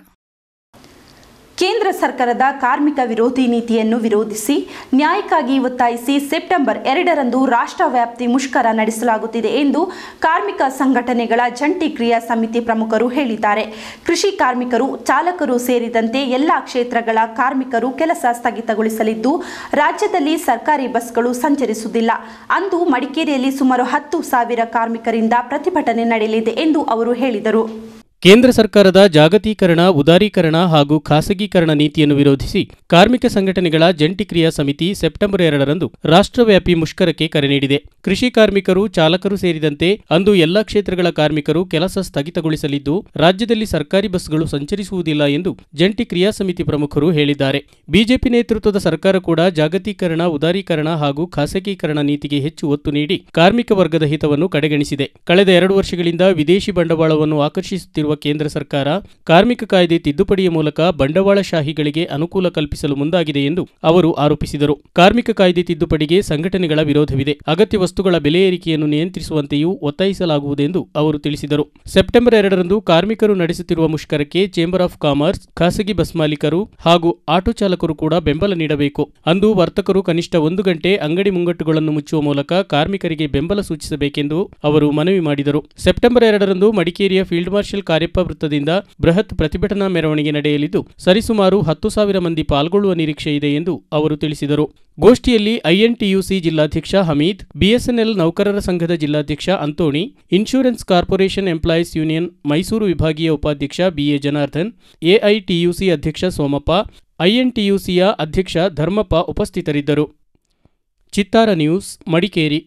ಕೇಂದ್ರ ಸರ್ಕಾರದ ಕಾರ್ಮಿಕ ವಿರೋಧಿ ನೀತಿಯನ್ನು ವಿರೋಧಿಸಿ ನ್ಯಾಯಕ್ಕಾಗಿ ಒತ್ತಾಯಿಸಿ ಸೆಪ್ಟೆಂಬರ್ ಎರಡರಂದು ರಾಷ್ಟ್ರವ್ಯಾಪ್ತಿ ಮುಷ್ಕರ ನಡೆಸಲಾಗುತ್ತಿದೆ ಎಂದು ಕಾರ್ಮಿಕ ಸಂಘಟನೆಗಳ ಜಂಟಿ ಕ್ರಿಯಾ ಸಮಿತಿ ಪ್ರಮುಖರು ಹೇಳಿದ್ದಾರೆ ಕೃಷಿ ಕಾರ್ಮಿಕರು ಚಾಲಕರು ಸೇರಿದಂತೆ ಎಲ್ಲ ಕ್ಷೇತ್ರಗಳ ಕಾರ್ಮಿಕರು ಕೆಲಸ ಸ್ಥಗಿತಗೊಳಿಸಲಿದ್ದು ರಾಜ್ಯದಲ್ಲಿ ಸರ್ಕಾರಿ ಬಸ್ಗಳು ಸಂಚರಿಸುವುದಿಲ್ಲ ಅಂದು ಮಡಿಕೇರಿಯಲ್ಲಿ ಸುಮಾರು ಹತ್ತು ಸಾವಿರ ಕಾರ್ಮಿಕರಿಂದ ಪ್ರತಿಭಟನೆ ನಡೆಯಲಿದೆ ಎಂದು ಅವರು ಹೇಳಿದರು ಕೇಂದ್ರ ಸರ್ಕಾರದ ಜಾಗತೀಕರಣ ಉದಾರೀಕರಣ ಹಾಗೂ ಖಾಸಗೀಕರಣ ನೀತಿಯನ್ನು ವಿರೋಧಿಸಿ ಕಾರ್ಮಿಕ ಸಂಘಟನೆಗಳ ಜಂಟಿ ಕ್ರಿಯಾ ಸಮಿತಿ ಸೆಪ್ಟೆಂಬರ್ ಎರಡರಂದು ರಾಷ್ಟ್ರವ್ಯಾಪಿ ಮುಷ್ಕರಕ್ಕೆ ಕರೆ ನೀಡಿದೆ ಕೃಷಿ ಕಾರ್ಮಿಕರು ಚಾಲಕರು ಸೇರಿದಂತೆ ಅಂದು ಎಲ್ಲ ಕ್ಷೇತ್ರಗಳ ಕಾರ್ಮಿಕರು ಕೆಲಸ ಸ್ಥಗಿತಗೊಳಿಸಲಿದ್ದು ರಾಜ್ಯದಲ್ಲಿ ಸರ್ಕಾರಿ ಬಸ್ಗಳು ಸಂಚರಿಸುವುದಿಲ್ಲ ಎಂದು ಜಂಟಿ ಕ್ರಿಯಾ ಸಮಿತಿ ಪ್ರಮುಖರು ಹೇಳಿದ್ದಾರೆ ಬಿಜೆಪಿ ನೇತೃತ್ವದ ಸರ್ಕಾರ ಕೂಡ ಜಾಗತೀಕರಣ ಉದಾರೀಕರಣ ಹಾಗೂ ಖಾಸಗೀಕರಣ ನೀತಿಗೆ ಹೆಚ್ಚು ಒತ್ತು ನೀಡಿ ಕಾರ್ಮಿಕ ವರ್ಗದ ಹಿತವನ್ನು ಕಡೆಗಣಿಸಿದೆ ಕಳೆದ ಎರಡು ವರ್ಷಗಳಿಂದ ವಿದೇಶಿ ಬಂಡವಾಳವನ್ನು ಆಕರ್ಷಿಸುತ್ತಿರುವ ಕೇಂದ್ರ ಸರ್ಕಾರ ಕಾರ್ಮಿಕ ಕಾಯ್ದೆ ತಿದ್ದುಪಡಿಯ ಮೂಲಕ ಬಂಡವಾಳಶಾಹಿಗಳಿಗೆ ಅನುಕೂಲ ಕಲ್ಪಿಸಲು ಮುಂದಾಗಿದೆ ಎಂದು ಅವರು ಆರೋಪಿಸಿದರು ಕಾರ್ಮಿಕ ಕಾಯ್ದೆ ತಿದ್ದುಪಡಿಗೆ ಸಂಘಟನೆಗಳ ವಿರೋಧವಿದೆ ಅಗತ್ಯ ವಸ್ತುಗಳ ಬೆಲೆ ಏರಿಕೆಯನ್ನು ನಿಯಂತ್ರಿಸುವಂತೆಯೂ ಒತ್ತಾಯಿಸಲಾಗುವುದೆಂದು ಅವರು ತಿಳಿಸಿದರು ಸೆಪ್ಟೆಂಬರ್ ಎರಡರಂದು ಕಾರ್ಮಿಕರು ನಡೆಸುತ್ತಿರುವ ಮುಷ್ಕರಕ್ಕೆ ಚೇಂಬರ್ ಆಫ್ ಕಾಮರ್ಸ್ ಖಾಸಗಿ ಬಸ್ ಮಾಲೀಕರು ಹಾಗೂ ಆಟೋ ಚಾಲಕರು ಕೂಡ ಬೆಂಬಲ ನೀಡಬೇಕು ಅಂದು ವರ್ತಕರು ಕನಿಷ್ಠ ಒಂದು ಗಂಟೆ ಅಂಗಡಿ ಮುಂಗಟ್ಟುಗಳನ್ನು ಮುಚ್ಚುವ ಮೂಲಕ ಕಾರ್ಮಿಕರಿಗೆ ಬೆಂಬಲ ಸೂಚಿಸಬೇಕೆಂದು ಅವರು ಮನವಿ ಮಾಡಿದರು ಸೆಪ್ಟೆಂಬರ್ ಎರಡರಂದು ಮಡಿಕೇರಿಯ ಫೀಲ್ಡ್ ಮಾರ್ಷಲ್ ಕಾರ್ಯಪ್ಪ ವೃತ್ತದಿಂದ ಬೃಹತ್ ಪ್ರತಿಭಟನಾ ಮೆರವಣಿಗೆ ನಡೆಯಲಿದ್ದು ಸರಿಸುಮಾರು ಹತ್ತು ಸಾವಿರ ಮಂದಿ ಪಾಲ್ಗೊಳ್ಳುವ ನಿರೀಕ್ಷೆ ಇದೆ ಎಂದು ಅವರು ತಿಳಿಸಿದರು ಗೋಷ್ಠಿಯಲ್ಲಿ ಐಎನ್ಟಿಯುಸಿ ಜಿಲ್ಲಾಧ್ಯಕ್ಷ ಹಮೀದ್ ಬಿಎಸ್ಎನ್ಎಲ್ ನೌಕರರ ಸಂಘದ ಜಿಲ್ಲಾಧ್ಯಕ್ಷ Antony insurance corporation employees union Mysuru ವಿಭಾಗೀಯ ಉಪಾಧ್ಯಕ್ಷ ಬಿಎ ಜನಾರ್ದನ್ ಎಐಟಿಯುಸಿ ಅಧ್ಯಕ್ಷ ಸೋಮಪ್ಪ ಐಎನ್ಟಿಯುಸಿಯ ಅಧ್ಯಕ್ಷ ಧರ್ಮಪ್ಪ ಉಪಸ್ಥಿತರಿದ್ದರು ಚಿತ್ತಾರ ನ್ಯೂಸ್ ಮಡಿಕೇರಿ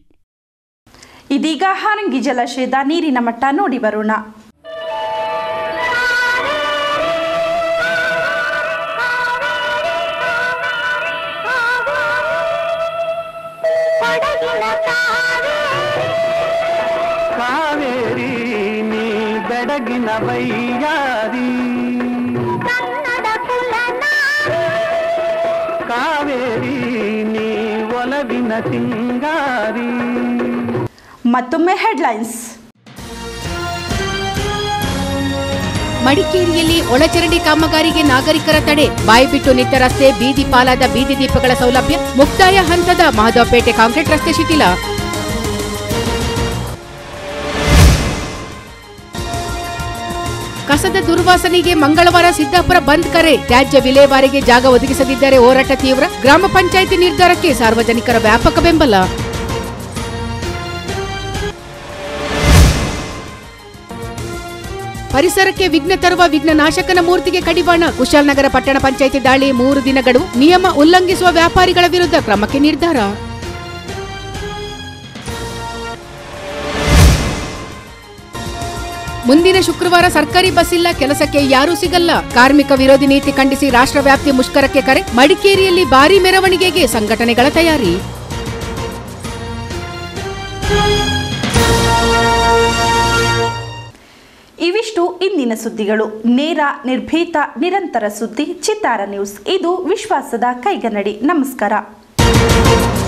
ಇದೀಗ ಹಾರಂಗಿ ಜಲಾಶಯದ ನೀರಿನ ಮಟ್ಟ ನೋಡಿ ಬರೋಣ ಕಾವೇರಿ ನೀ ಬೆಡಗಿನ ಬೈಯಾರಿ ಕಾವೇರಿ ನೀ ಒಲವಿನ ಸಿಂಗಾರಿ ಮತ್ತೊಮ್ಮೆ ಹೆಡ್ಲೈನ್ಸ್ ಮಡಿಕೇರಿಯಲ್ಲಿ ಒಳಚರಂಡಿ ಕಾಮಗಾರಿಗೆ ನಾಗರಿಕರ ತಡೆ ಬಾಯಿಬಿಟ್ಟು ನಿಂತ ರಸ್ತೆ ಬೀದಿ ಪಾಲಾದ ಬೀದಿ ದೀಪಗಳ ಸೌಲಭ್ಯ ಮುಕ್ತಾಯ ಹಂತದ ಮಾಧವಪೇಟೆ ಕಾಂಕ್ರೀಟ್ ರಸ್ತೆ ಶಿಥಿಲ ಕಸದ ದುರ್ವಾಸನೆಗೆ ಮಂಗಳವಾರ ಸಿದ್ದಾಪುರ ಬಂದ್ ಕರೆ ತ್ಯಾಜ್ಯ ವಿಲೇವಾರಿಗೆ ಜಾಗ ಒದಗಿಸದಿದ್ದರೆ ಹೋರಾಟ ತೀವ್ರ ಗ್ರಾಮ ಪಂಚಾಯಿತಿ ನಿರ್ಧಾರಕ್ಕೆ ಸಾರ್ವಜನಿಕರ ವ್ಯಾಪಕ ಬೆಂಬಲ ಪರಿಸರಕ್ಕೆ ವಿಘ್ನ ತರುವ ವಿಘ್ನನಾಶಕನ ಮೂರ್ತಿಗೆ ಕಡಿವಾಣ ಕುಶಾಲನಗರ ಪಟ್ಟಣ ಪಂಚಾಯಿತಿ ದಾಳಿ ಮೂರು ದಿನಗಳು ನಿಯಮ ಉಲ್ಲಂಘಿಸುವ ವ್ಯಾಪಾರಿಗಳ ವಿರುದ್ಧ ಕ್ರಮಕ್ಕೆ ನಿರ್ಧಾರ ಮುಂದಿನ ಶುಕ್ರವಾರ ಸರ್ಕಾರಿ ಬಸ್ ಇಲ್ಲ ಕೆಲಸಕ್ಕೆ ಯಾರೂ ಸಿಗಲ್ಲ ಕಾರ್ಮಿಕ ವಿರೋಧಿ ನೀತಿ ಖಂಡಿಸಿ ರಾಷ್ಟ್ರವ್ಯಾಪ್ತಿ ಮುಷ್ಕರಕ್ಕೆ ಕರೆ ಮಡಿಕೇರಿಯಲ್ಲಿ ಭಾರೀ ಮೆರವಣಿಗೆಗೆ ಸಂಘಟನೆಗಳ ತಯಾರಿ ಇವಿಷ್ಟು ಇಂದಿನ ಸುದ್ದಿಗಳು ನೇರ ನಿರ್ಭೀತ ನಿರಂತರ ಸುದ್ದಿ ಚಿತ್ತಾರ ನ್ಯೂಸ್ ಇದು ವಿಶ್ವಾಸದ ಕೈಗನ್ನಡಿ ನಮಸ್ಕಾರ